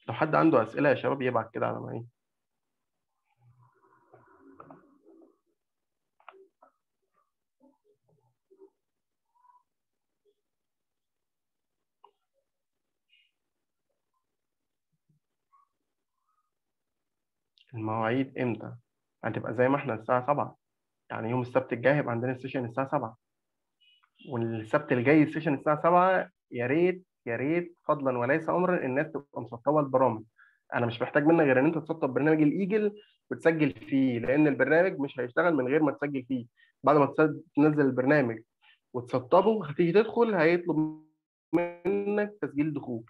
لو حد عنده اسئله يا شباب يبعت كده على معين المواعيد امتى هتبقى زي ما احنا الساعه 7 يعني يوم السبت الجاي هيبقى عندنا السيشن الساعه 7 والسبت الجاي السيشن الساعه 7 يا ريت يا ريت فضلا وليس امرا الناس تبقى مسطبه البرامج انا مش محتاج منك غير ان انت تسطب برنامج الايجل وتسجل فيه لان البرنامج مش هيشتغل من غير ما تسجل فيه بعد ما تسد- تنزل البرنامج وتسطبه هتيجي تدخل هيطلب منك تسجيل دخول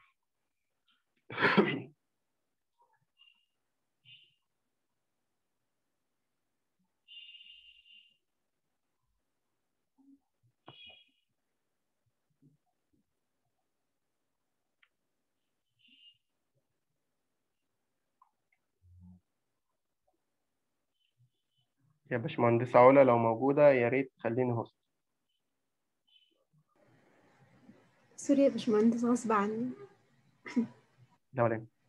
يا باشمهندسة علا لو موجودة يا ريت تخليني هوست سوري يا باشمهندس غصب عني لا ولا يهمك.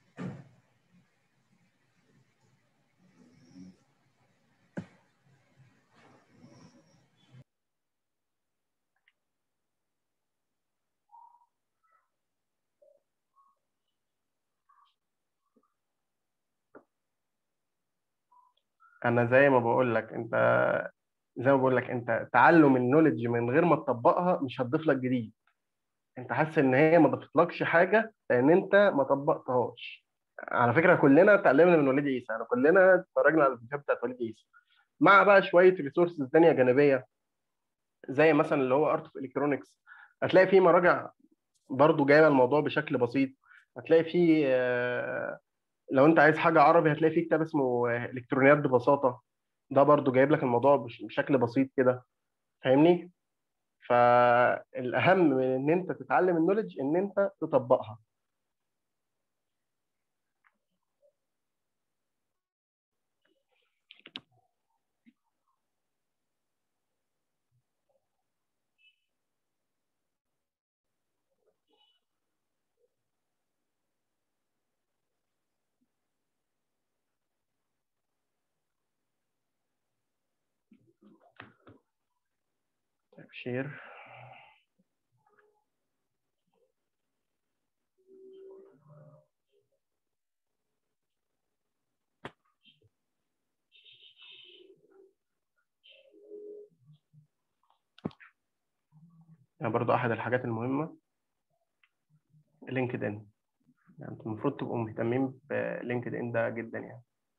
انا زي ما بقول لك انت زي ما بقول لك انت تعلم النولج من غير ما تطبقها مش هتضيف لك جديد انت حاسس ان هي ما ضافتلكش حاجه لان انت ما طبقتهاش على فكره كلنا اتعلمنا من وليد عيسى يعني كلنا اتفرجنا على الفيديوهات بتاعت وليد عيسى مع بقى شويه ريسورسز ثانيه جانبيه زي مثلا اللي هو ارت اوف الكترونكس هتلاقي فيه مراجع برضو جايبه الموضوع بشكل بسيط هتلاقي فيه آه، لو انت عايز حاجه عربي هتلاقي فيه كتاب اسمه آه، الكترونيات ببساطه ده برضو جايب لك الموضوع بش- بشكل بسيط كده فاهمني فالاهم من ان انت تتعلم النولج ان انت تطبقها شير يعني برضو احد الحاجات المهمه لينكد ان يعني انتوا المفروض تبقوا مهتمين بلينكد ان ده جدا يعني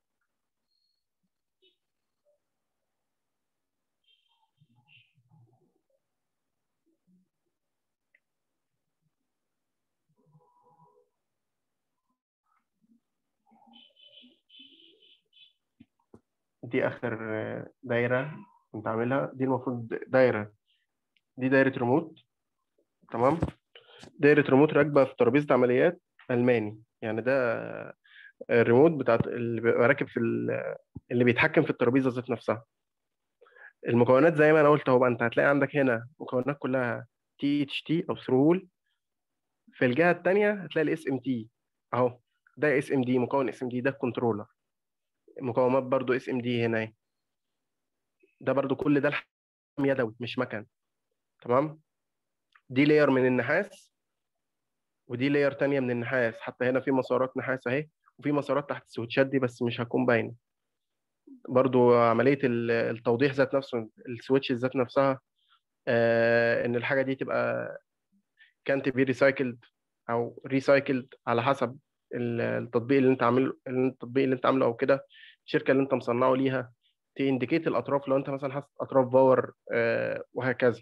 دي اخر دايره كنت عاملها دي المفروض دايره دي دايره ريموت تمام دايره ريموت راكبه في ترابيزه عمليات الماني يعني ده الريموت بتاعت اللي بيبقى راكب في ال- اللي بيتحكم في الترابيزه ذات نفسها المكونات زي ما انا قلت اهو بقى انت هتلاقي عندك هنا مكونات كلها تي اتش تي او ثرول في الجهه الثانيه هتلاقي الاس ام تي اهو ده اس ام دي مكون اس ام دي ده الكنترولر مكونات برضو اس ام دي هنا اهي. ده برضو كل ده الحم يدوي مش مكن تمام دي لاير من النحاس ودي لاير تانية من النحاس حتى هنا في مسارات نحاس اهي وفي مسارات تحت السويتشات دي بس مش هتكون باينه برضو عمليه ال- التوضيح ذات نفسه السويتش ذات نفسها آه ان الحاجه دي تبقى كانت بي ريسايكلد او ريسايكلد على حسب ال- التطبيق اللي انت عامله التطبيق اللي انت عامله او كده الشركه اللي انت مصنعه ليها تindicate الاطراف لو انت مثلا حاطط اطراف باور آه وهكذا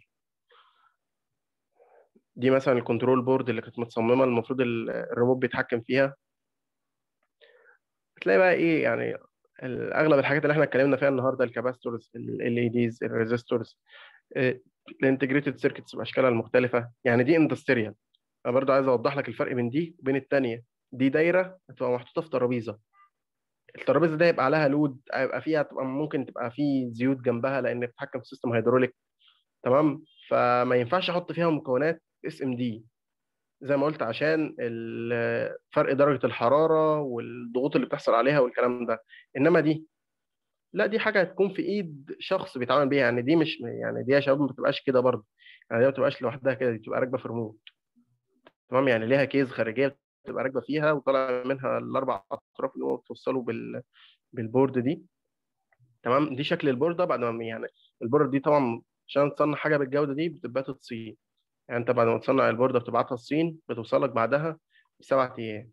دي مثلا الكنترول بورد اللي كانت متصممه المفروض ال- الريموت بيتحكم فيها هتلاقي بقى ايه يعني ال- اغلب الحاجات اللي احنا اتكلمنا فيها النهارده الكاباستورز ال اي ديز الريزيستورز الانتجريتد سيركتس باشكالها المختلفه يعني دي اندستريال انا برضو عايز اوضح لك الفرق بين دي وبين الثانيه دي دايره هتبقى محطوطه في ترابيزه الترابيزه دي هيبقى عليها لود هيبقى فيها تبقى ممكن تبقى في زيوت جنبها لان بتتحكم في سيستم هيدروليك تمام فما ينفعش احط فيها مكونات اس ام دي زي ما قلت عشان ال- فرق درجة الحرارة والضغوط اللي بتحصل عليها والكلام ده انما دي لا دي حاجة هتكون في ايد شخص بيتعامل بيها يعني دي مش يعني دي يا شباب ما بتبقاش كده برضه يعني دي ما بتبقاش لوحدها كده دي بتبقى راكبة في ريموت تمام يعني ليها كيس خارجية بتبقى راكبة فيها وطالع منها الاربع اطراف اللي هو بتوصله بال بالبورد دي تمام دي شكل البوردة بعد ما يعني البوردة دي طبعا عشان تصنع حاجة بالجودة دي بتبقى الصين يعني انت بعد ما تصنع البوردة بتبعتها الصين بتوصلك بعدها بسبع ايام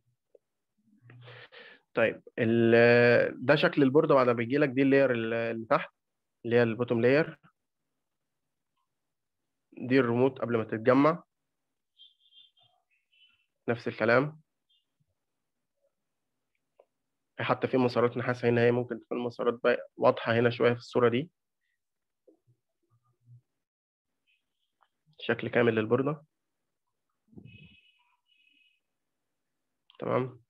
طيب ال- ده شكل البوردة بعد ما بيجي لك دي اللاير اللي تحت اللي هي البوتوم لاير دي الريموت قبل ما تتجمع نفس الكلام حتى في مسارات نحاس هنا هي ممكن تكون مسارات بقى واضحة هنا شوية في الصورة دي شكل كامل للبوردة تمام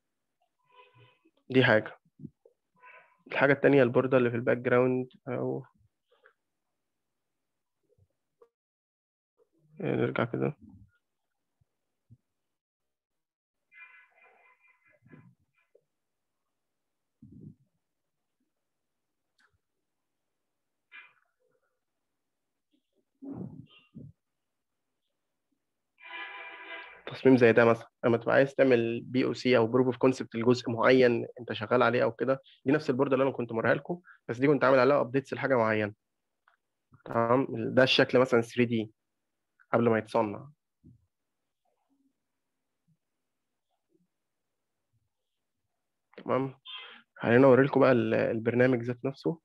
دي حاجة الحاجة التانية البوردة اللي في الباك جراوند أو نرجع كده تصميم زي ده مثلا لما تبقى عايز تعمل بي او سي او بروف اوف كونسبت لجزء معين انت شغال عليه او كده دي نفس البوردة اللي انا كنت موريها لكم بس دي كنت عامل عليها ابديتس لحاجة معينة تمام ده الشكل مثلا 3 دي قبل ما يتصنع تمام خلينا اوري لكم بقى ال- البرنامج ذات نفسه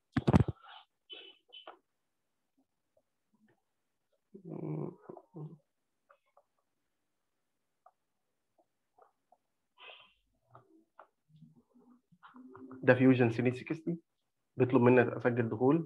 ده فيوجن 360 بيطلب مني اسجل دخول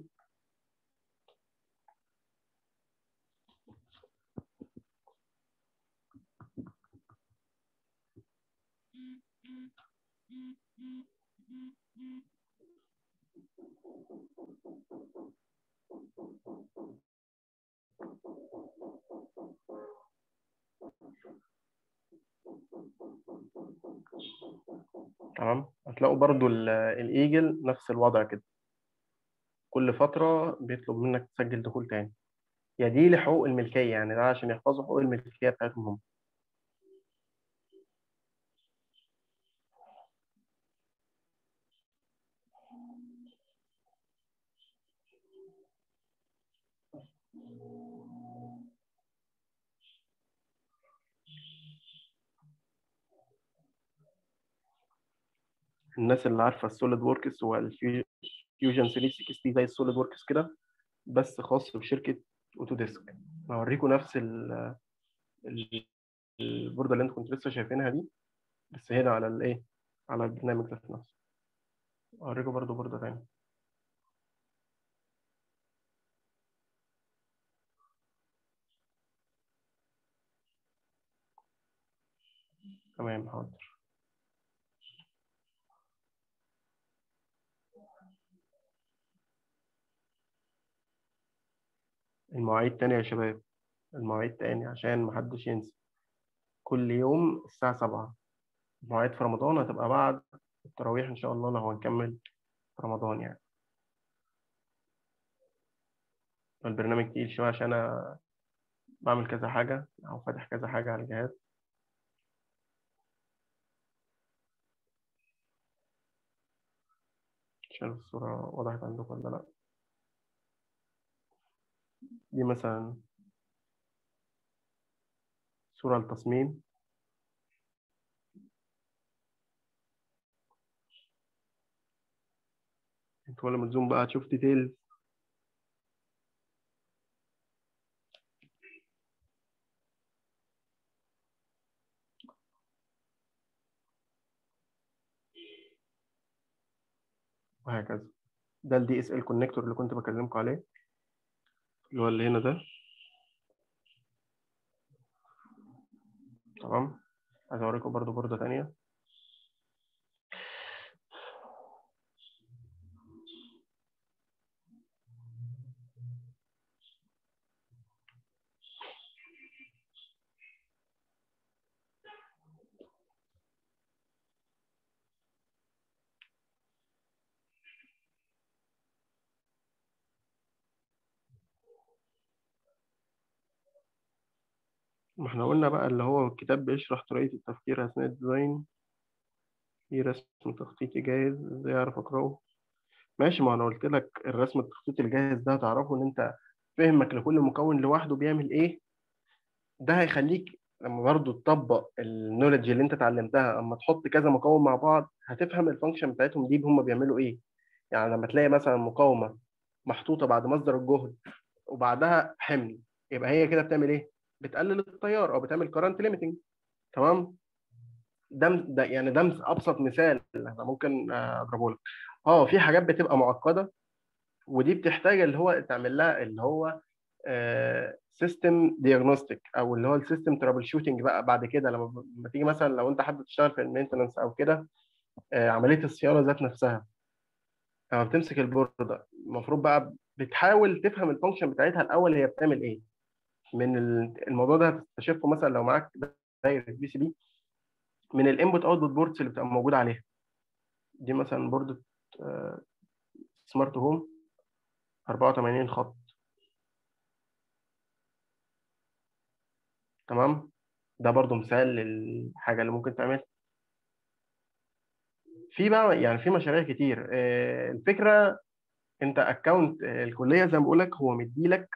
تمام هتلاقوا برضو ال- الايجل نفس الوضع كده كل فترة بيطلب منك تسجل دخول تاني يا دي لحقوق الملكية يعني ده عشان يحفظوا حقوق الملكية بتاعتهم هم الناس اللي عارفة السوليد وركس والفيوجن 360 زي السوليد وركس كده بس خاص بشركة اوتوديسك هوريكم نفس ال- ال- البوردة اللي انتوا كنتوا لسه شايفينها دي بس هنا على الايه على البرنامج ذات نفسه اوريكم برضو بوردة تانية تمام حاضر المواعيد تاني يا شباب المواعيد تاني عشان محدش ينسى كل يوم الساعة سبعة المواعيد في رمضان هتبقى بعد التراويح إن شاء الله لو هنكمل في رمضان يعني البرنامج تقيل شوية عشان أنا بعمل كذا حاجة أو فاتح كذا حاجة على الجهاز مش عارف الصورة وضحت عندكم ولا لأ دي مثلا صورة التصميم انت ولا ما تزوم بقى تشوف ديتيلز وهكذا ده الدي اس ال كونكتور اللي كنت بكلمكم عليه اللي هو اللي هنا ده تمام عايز اوريكم برضو بوردة تانية ما احنا قلنا بقى اللي هو الكتاب بيشرح طريقة التفكير أثناء الديزاين في رسم تخطيطي جاهز ازاي أعرف أقرأه ماشي ما أنا قلت لك الرسم التخطيطي الجاهز ده هتعرفه إن أنت فهمك لكل مكون لوحده بيعمل إيه ده هيخليك لما برضه تطبق النولج اللي أنت اتعلمتها أما تحط كذا مكون مع بعض هتفهم الفانكشن بتاعتهم دي هم بيعملوا إيه يعني لما تلاقي مثلا مقاومة محطوطة بعد مصدر الجهد وبعدها حمل يبقى هي كده بتعمل إيه؟ بتقلل التيار او بتعمل كرنت ليميتنج تمام ده ده يعني ده ابسط مثال انا ممكن اضربه لك اه في حاجات بتبقى معقده ودي بتحتاج اللي هو تعمل لها اللي هو سيستم دياجنوستيك او اللي هو السيستم ترابل شوتنج بقى بعد كده لما لما تيجي مثلا لو انت حابب تشتغل في المينتنس او كده آه عمليه الصيانه ذات نفسها لما بتمسك البورده المفروض بقى بتحاول تفهم الفانكشن بتاعتها الاول هي بتعمل ايه من الموضوع ده هتستشفه مثلا لو معاك دايره بي سي بي من الانبوت اوتبوت بوردز اللي بتبقى موجوده عليها دي مثلا بوردة سمارت هوم 84 خط تمام ده برضو مثال للحاجه اللي ممكن تعملها في بقى يعني في مشاريع كتير الفكره انت اكونت الكليه زي ما بقول لك هو مديلك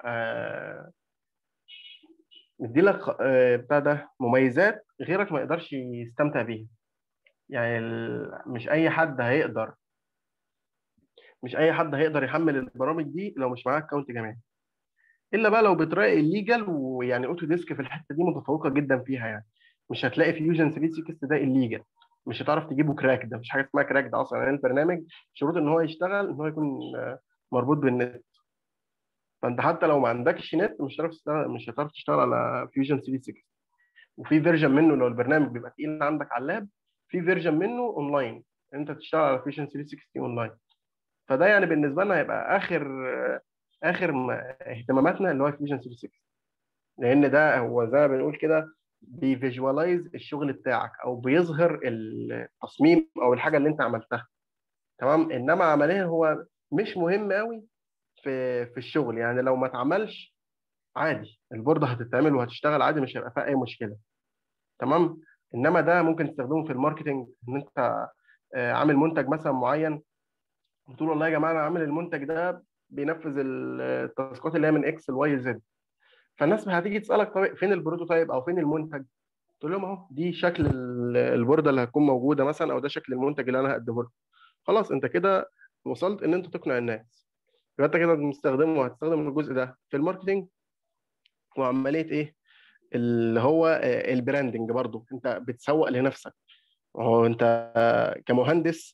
مديلك بتاع ده مميزات غيرك ما يقدرش يستمتع بيها يعني مش اي حد هيقدر مش اي حد هيقدر يحمل البرامج دي لو مش معاه اكونت جامعي الا بقى لو بتراقي الليجل ويعني اوتو ديسك في الحته دي متفوقه جدا فيها يعني مش هتلاقي فيوجن 360 ده الليجل مش هتعرف تجيبه كراك ده مش حاجه اسمها كراك ده اصلا يعني البرنامج شروط ان هو يشتغل ان هو يكون مربوط بالنت فانت حتى لو ما عندكش نت مش هتعرف تشتغل مش هتعرف تشتغل على فيوجن 360 وفي فيرجن منه لو البرنامج بيبقى تقيل عندك على اللاب في فيرجن منه اونلاين انت تشتغل على فيوجن 360 اونلاين فده يعني بالنسبه لنا هيبقى اخر اخر اهتماماتنا اللي هو فيوجن 360 لان ده هو زي ما بنقول كده بيفيجوالايز الشغل بتاعك او بيظهر التصميم او الحاجه اللي انت عملتها تمام انما عمليا هو مش مهم قوي في في الشغل يعني لو ما اتعملش عادي البورده هتتعمل وهتشتغل عادي مش هيبقى فيها اي مشكله تمام انما ده ممكن تستخدمه في الماركتنج ان انت عامل منتج مثلا معين بتقول والله يا جماعه انا عامل المنتج ده بينفذ التاسكات اللي هي من اكس لواي زد فالناس هتيجي تسالك طيب فين البروتوتايب او فين المنتج تقول لهم اهو دي شكل البورده اللي هتكون موجوده مثلا او ده شكل المنتج اللي انا هقدمه لكم خلاص انت كده وصلت ان انت تقنع الناس يبقى انت كده مستخدمه هتستخدم الجزء ده في الماركتنج وعمليه ايه اللي هو البراندنج برضو انت بتسوق لنفسك هو انت كمهندس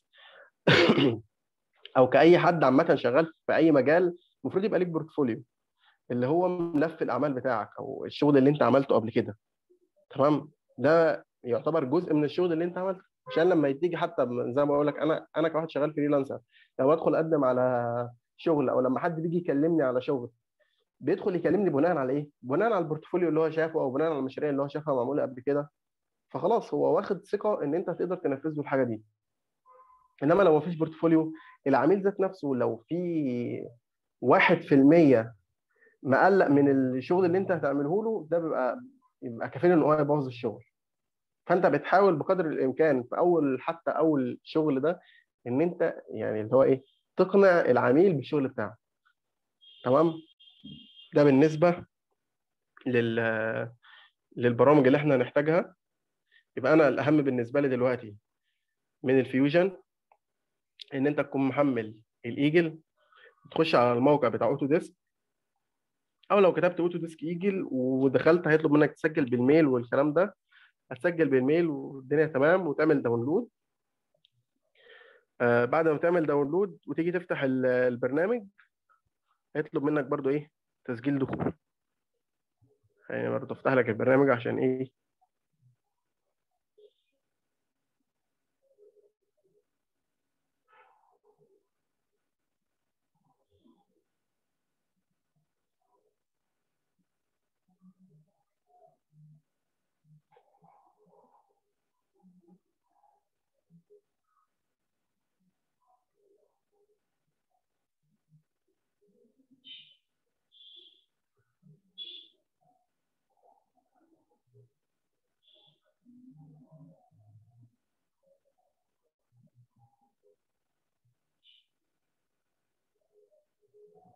او كاي حد عامه شغال في اي مجال المفروض يبقى ليك بورتفوليو اللي هو ملف الاعمال بتاعك او الشغل اللي انت عملته قبل كده تمام ده يعتبر جزء من الشغل اللي انت عملته عشان لما تيجي حتى زي ما بقول لك انا انا كواحد شغال فريلانسر لما ادخل اقدم على شغل او لما حد بيجي يكلمني على شغل بيدخل يكلمني بناء على ايه؟ بناء على البورتفوليو اللي هو شافه او بناء على المشاريع اللي هو شافها معموله قبل كده فخلاص هو واخد ثقه ان انت هتقدر تنفذ له الحاجه دي انما لو مفيش بورتفوليو العميل ذات نفسه لو في 1% مقلق من الشغل اللي انت هتعمله له ده بيبقى يبقى كفيل ان هو يبوظ الشغل فانت بتحاول بقدر الامكان في اول حتى اول شغل ده ان انت يعني اللي هو ايه تقنع العميل بالشغل بتاعك تمام ده بالنسبه لل للبرامج اللي احنا هنحتاجها يبقى انا الاهم بالنسبه لي دلوقتي من الفيوجن ان انت تكون محمل الايجل تخش على الموقع بتاع اوتو ديسك او لو كتبت اوتو ديسك ايجل ودخلت هيطلب منك تسجل بالميل والكلام ده هتسجل بالميل والدنيا تمام وتعمل داونلود آه بعد ما تعمل داونلود وتيجي تفتح البرنامج هيطلب منك برضو ايه تسجيل دخول يعني برضو افتح لك البرنامج عشان ايه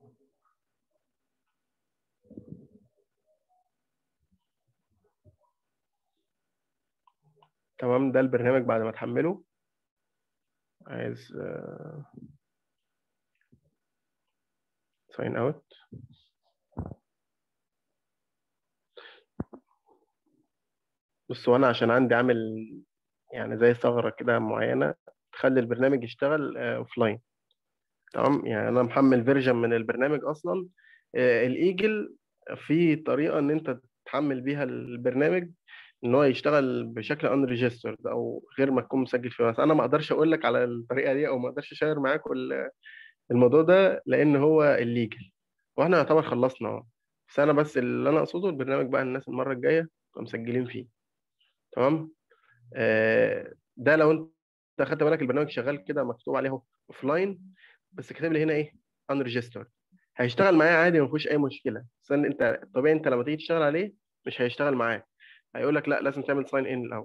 تمام ده البرنامج بعد ما تحمله عايز ساين اوت بص وانا عشان عندي عامل يعني زي ثغرة كده معينة تخلي البرنامج يشتغل اوف لاين تمام يعني انا محمل فيرجن من البرنامج اصلا آه، الايجل في طريقة ان انت تحمل بيها البرنامج ان هو يشتغل بشكل unregistered او غير ما تكون مسجل فيه بس انا ما اقدرش اقول لك على الطريقة دي او ما اقدرش اشير معاك ال- الموضوع ده لان هو الليجل واحنا يعتبر خلصنا اهو بس انا بس اللي انا اقصده البرنامج بقى الناس المرة الجاية تبقى مسجلين فيه تمام آه، ده لو انت خدت بالك البرنامج شغال كده مكتوب عليه اوف لاين بس كاتب لي هنا ايه unregistered هيشتغل معايا عادي ما فيهوش اي مشكله بس إن انت طبيعي انت لما تيجي تشتغل عليه مش هيشتغل معاك هيقول لك لا لازم تعمل ساين ان الاول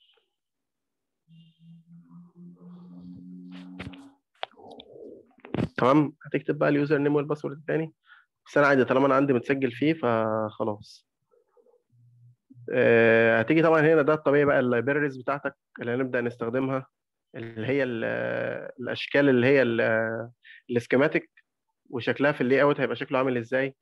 تمام هتكتب بقى اليوزر نيم والباسورد الثاني بس انا عادي طالما انا عندي متسجل فيه فخلاص آه، هتيجي طبعا هنا ده الطبيعي بقى اللايبريز بتاعتك اللي هنبدا نستخدمها اللي هي ال- الاشكال اللي هي ال- السكيماتيك وشكلها في اللي اوت هيبقى شكله عامل ازاي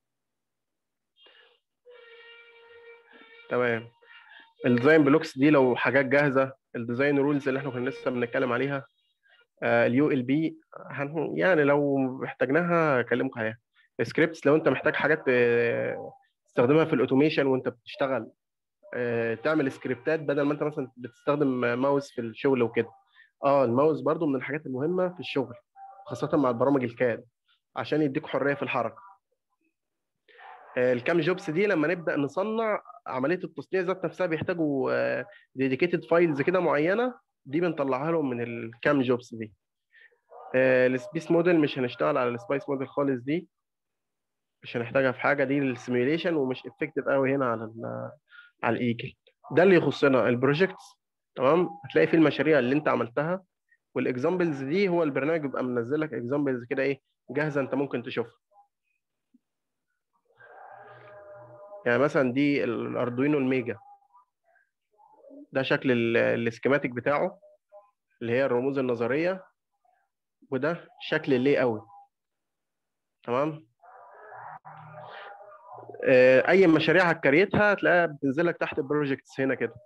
تمام الديزاين بلوكس دي لو حاجات جاهزه الديزاين رولز اللي احنا كنا لسه بنتكلم عليها اليو ال بي يعني لو محتاجناها اكلمكم عليها سكريبتس لو انت محتاج حاجات آه، تستخدمها في الاوتوميشن وانت بتشتغل آه، تعمل سكريبتات بدل ما انت مثلا بتستخدم ماوس في الشغل وكده اه الماوس برضو من الحاجات المهمه في الشغل خاصه مع البرامج الكاد عشان يديك حريه في الحركه آه، الكام جوبس دي لما نبدا نصنع عمليه التصنيع ذات نفسها بيحتاجوا ديديكيتد فايلز كده معينه دي بنطلعها لهم من الكام جوبس دي آه، السبيس موديل مش هنشتغل على السبايس موديل خالص دي مش هنحتاجها في حاجه دي للسيميوليشن ومش افكتيف قوي هنا على ال على الايجل ده اللي يخصنا البروجكتس تمام هتلاقي فيه المشاريع اللي انت عملتها والاكزامبلز دي هو البرنامج بيبقى منزل لك اكزامبلز كده ايه جاهزه انت ممكن تشوفها يعني مثلا دي الاردوينو الميجا ده شكل ال- السكيماتيك بتاعه اللي هي الرموز النظريه وده شكل اللي اوت تمام آه، اي مشاريع هتكريتها هتلاقيها بتنزل لك تحت البروجكتس هنا كده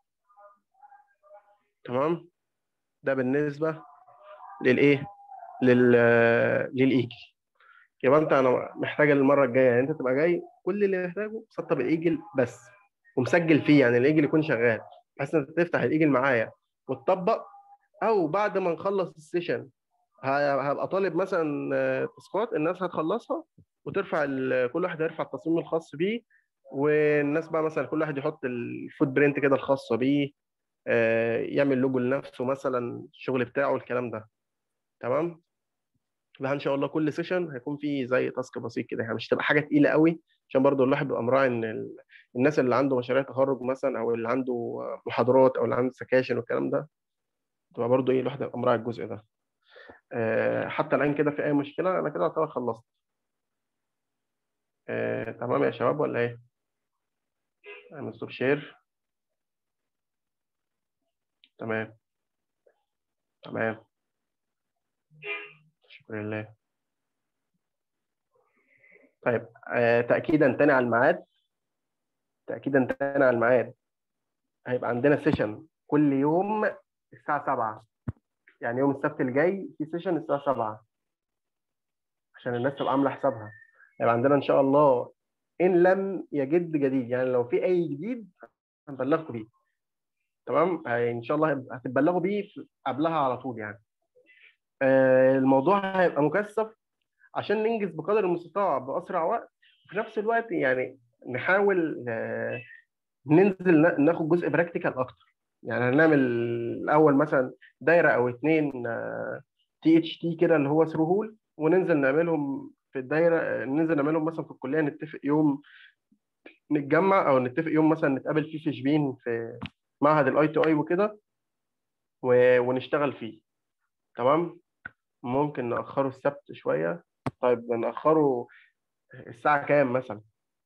تمام ده بالنسبه للايه لل للايجل يبقى انت انا محتاجه المره الجايه يعني انت تبقى جاي كل اللي محتاجه سطب الايجل بس ومسجل فيه يعني الايجل يكون شغال بحيث انك تفتح الايجل معايا وتطبق او بعد ما نخلص السيشن ه- هبقى طالب مثلا آه، تاسكات الناس هتخلصها وترفع ال- كل واحد هيرفع التصميم الخاص بيه والناس بقى مثلا كل واحد يحط الفوت برينت كده الخاصه بيه آه، يعمل لوجو لنفسه مثلا الشغل بتاعه الكلام ده تمام بقى ان شاء الله كل سيشن هيكون فيه زي تاسك بسيط كده يعني مش تبقى حاجه تقيله قوي عشان برضو الواحد بيبقى مراعي ان ال- الناس اللي عنده مشاريع تخرج مثلا او اللي عنده محاضرات او اللي عنده سكاشن والكلام ده تبقى برضو ايه الواحد يبقى مراعي الجزء ده آه، حتى الان كده في اي مشكله انا كده اعتبر خلصت آه، تمام يا شباب ولا ايه؟ اعمل ستوب شير تمام تمام شكرا لله طيب آه، تأكيدا تاني على الميعاد تأكيدا تاني على الميعاد هيبقى عندنا سيشن كل يوم الساعة 7 يعني يوم السبت الجاي في سيشن الساعة 7 عشان الناس تبقى عاملة حسابها هيبقى عندنا إن شاء الله إن لم يجد جديد يعني لو في أي جديد هنبلغكم بيه تمام آه، إن شاء الله هب- هتبلغوا بيه في- قبلها على طول يعني آه، الموضوع هيبقى مكثف عشان ننجز بقدر المستطاع بأسرع وقت وفي نفس الوقت يعني نحاول آه، ننزل نا- ناخد جزء براكتيكال اكتر يعني هنعمل الاول مثلا دايره او اتنين تي اتش تي كده اللي هو ثرو هول وننزل نعملهم في الدايره آه، ننزل نعملهم مثلا في الكليه نتفق يوم نتجمع او نتفق يوم مثلا نتقابل فيه في شبين في معهد الاي تي اي وكده و- ونشتغل فيه تمام ممكن نأخره السبت شويه طيب نأخره الساعة كام مثلا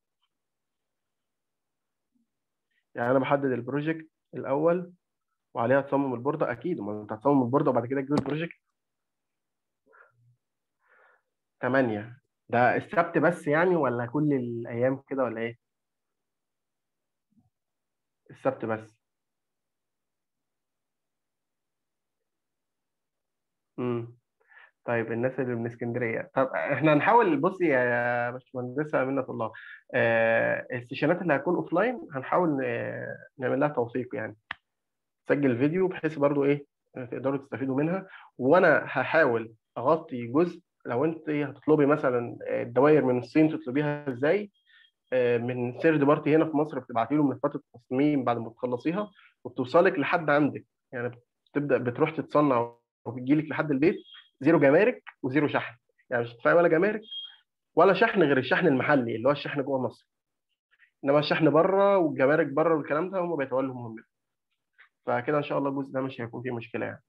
يعني أنا بحدد البروجكت الأول وعليها تصمم البوردة أكيد ما أنت هتصمم البوردة وبعد كده تجيب البروجكت 8 ده السبت بس يعني ولا كل الأيام كده ولا إيه؟ السبت بس امم طيب الناس اللي من اسكندريه طب احنا هنحاول بصي يا باشمهندسه منة الله آه السيشنات اللي هتكون اوف لاين هنحاول آه، نعمل لها توثيق يعني سجل فيديو بحيث برضو ايه تقدروا تستفيدوا منها وانا هحاول اغطي جزء لو انت هتطلبي مثلا الدوائر من الصين تطلبيها ازاي آه، من سيرد بارتي هنا في مصر بتبعتي له ملفات التصميم بعد ما تخلصيها وبتوصلك لحد عندك يعني بتبدا بتروح تتصنع وبتجيلك لحد البيت زيرو جمارك وزيرو شحن يعني مش هتدفعي ولا جمارك ولا شحن غير الشحن المحلي اللي هو الشحن جوه مصر انما الشحن بره والجمارك بره والكلام ده هم بيتولوا مهمته فكده ان شاء الله الجزء ده مش هيكون فيه مشكله يعني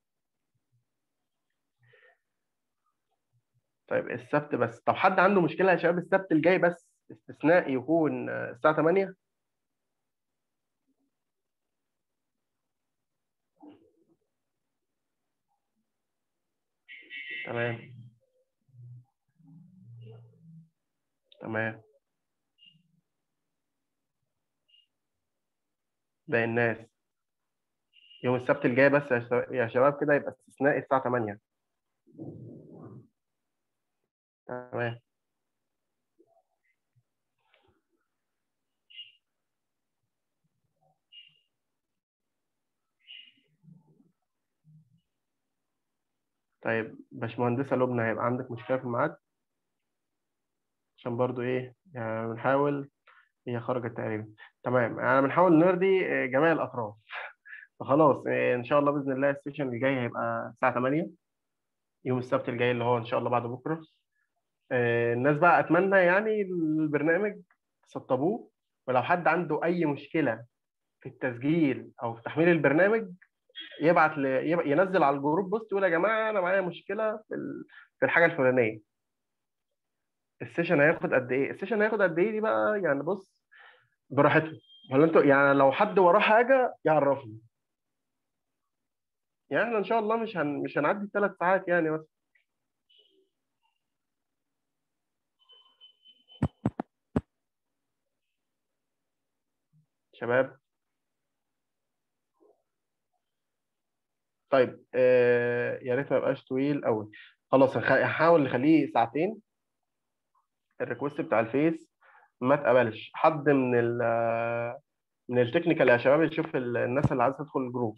طيب السبت بس طب حد عنده مشكله يا شباب السبت الجاي بس استثناء يكون آه، الساعه 8 تمام تمام باقي الناس يوم السبت الجاي بس يا شباب- يا شباب كده يبقى استثناء الساعة 8 تمام طيب باشمهندسة لبنى هيبقى عندك مشكلة في الميعاد عشان برضو ايه يعني بنحاول هي خرجت تقريبا تمام يعني بنحاول نرضي آه، جميع الأطراف فخلاص آه، إن شاء الله بإذن الله السيشن اللي جاي هيبقى الساعة 8 يوم السبت الجاي اللي هو إن شاء الله بعد بكرة آه، الناس بقى أتمنى يعني البرنامج تسطبوه ولو حد عنده أي مشكلة في التسجيل أو في تحميل البرنامج يبعت ل... يب... ينزل على الجروب بوست يقول يا جماعة أنا معايا مشكلة في ال... في الحاجة الفلانية السيشن هياخد قد إيه؟ السيشن هياخد قد إيه دي بقى يعني بص براحته ولا انتوا يعني لو حد وراه حاجة يعرفني يعني احنا ان شاء الله مش هن... مش هنعدي ثلاث ساعات يعني بس شباب طيب آه يا ريت ما يبقاش طويل قوي خلاص هنخ- هنحاول نخليه ساعتين الريكوست بتاع الفيس ما اتقبلش حد من ال من التكنيكال يا شباب يشوف ال- الناس اللي عايزه تدخل الجروب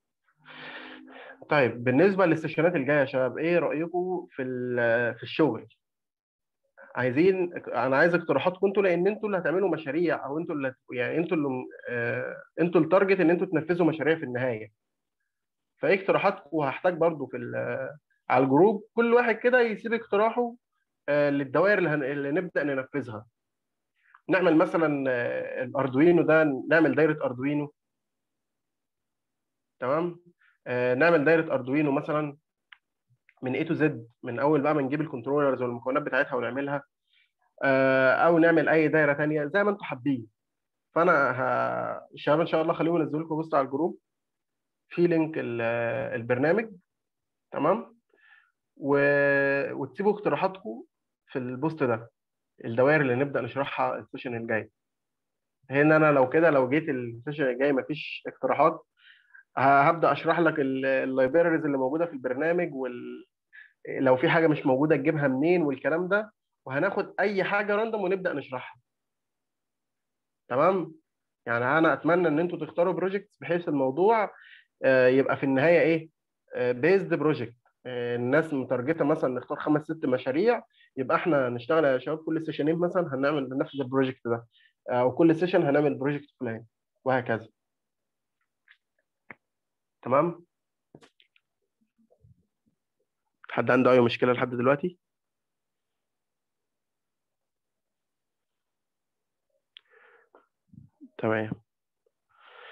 طيب بالنسبه للسيشنات الجايه يا شباب ايه رايكم في ال- في الشغل عايزين انا عايز اقتراحاتكم انتوا لان انتوا اللي هتعملوا مشاريع او انتوا اللي هت- يعني انتوا اللي آه، انتوا التارجت ان انتوا تنفذوا مشاريع في النهايه فايه اقتراحاتكم وهحتاج برضو في ال- على الجروب كل واحد كده يسيب اقتراحه آه، للدوائر اللي, هن... اللي نبدا ننفذها نعمل مثلا آه، الاردوينو ده نعمل دايره اردوينو تمام آه، نعمل دايره اردوينو مثلا من A to Z من اول بقى ما نجيب الكنترولرز والمكونات بتاعتها ونعملها آه، او نعمل اي دايره تانية زي ما انتم حابين فانا ه... الشباب ان شاء الله خليهم ينزلوا لكم بوست على الجروب في لينك ال- البرنامج تمام و... وتسيبوا اقتراحاتكم في البوست ده الدوائر اللي نبدا نشرحها السيشن الجاي هنا انا لو كده لو جيت السيشن الجاي مفيش اقتراحات ه- هبدا اشرح لك اللايبريز اللي موجوده في البرنامج وال... لو في حاجه مش موجوده تجيبها منين والكلام ده وهناخد اي حاجه راندوم ونبدا نشرحها تمام يعني انا اتمنى ان انتوا تختاروا بروجكت بحيث الموضوع آه، يبقى في النهايه ايه بيزد بروجكت الناس متارجته مثلا نختار خمس ست مشاريع يبقى احنا نشتغل يا شباب كل سيشنين مثلا هنعمل بنفس البروجكت ده او كل سيشن هنعمل بروجكت فلاني وهكذا تمام حد عنده اي مشكله لحد دلوقتي تمام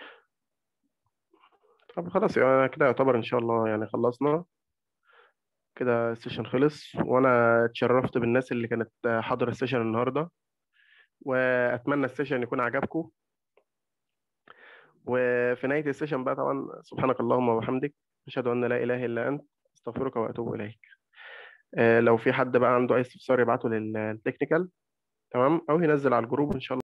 طب خلاص يعني كده يعتبر ان شاء الله يعني خلصنا كده السيشن خلص وانا اتشرفت بالناس اللي كانت حاضره السيشن النهارده واتمنى السيشن يكون عجبكم وفي نهايه السيشن بقى طبعا سبحانك اللهم وبحمدك اشهد ان لا اله الا انت استغفرك واتوب اليك آه، لو في حد بقى عنده اي استفسار يبعته للتكنيكال تمام او ينزل على الجروب ان شاء الله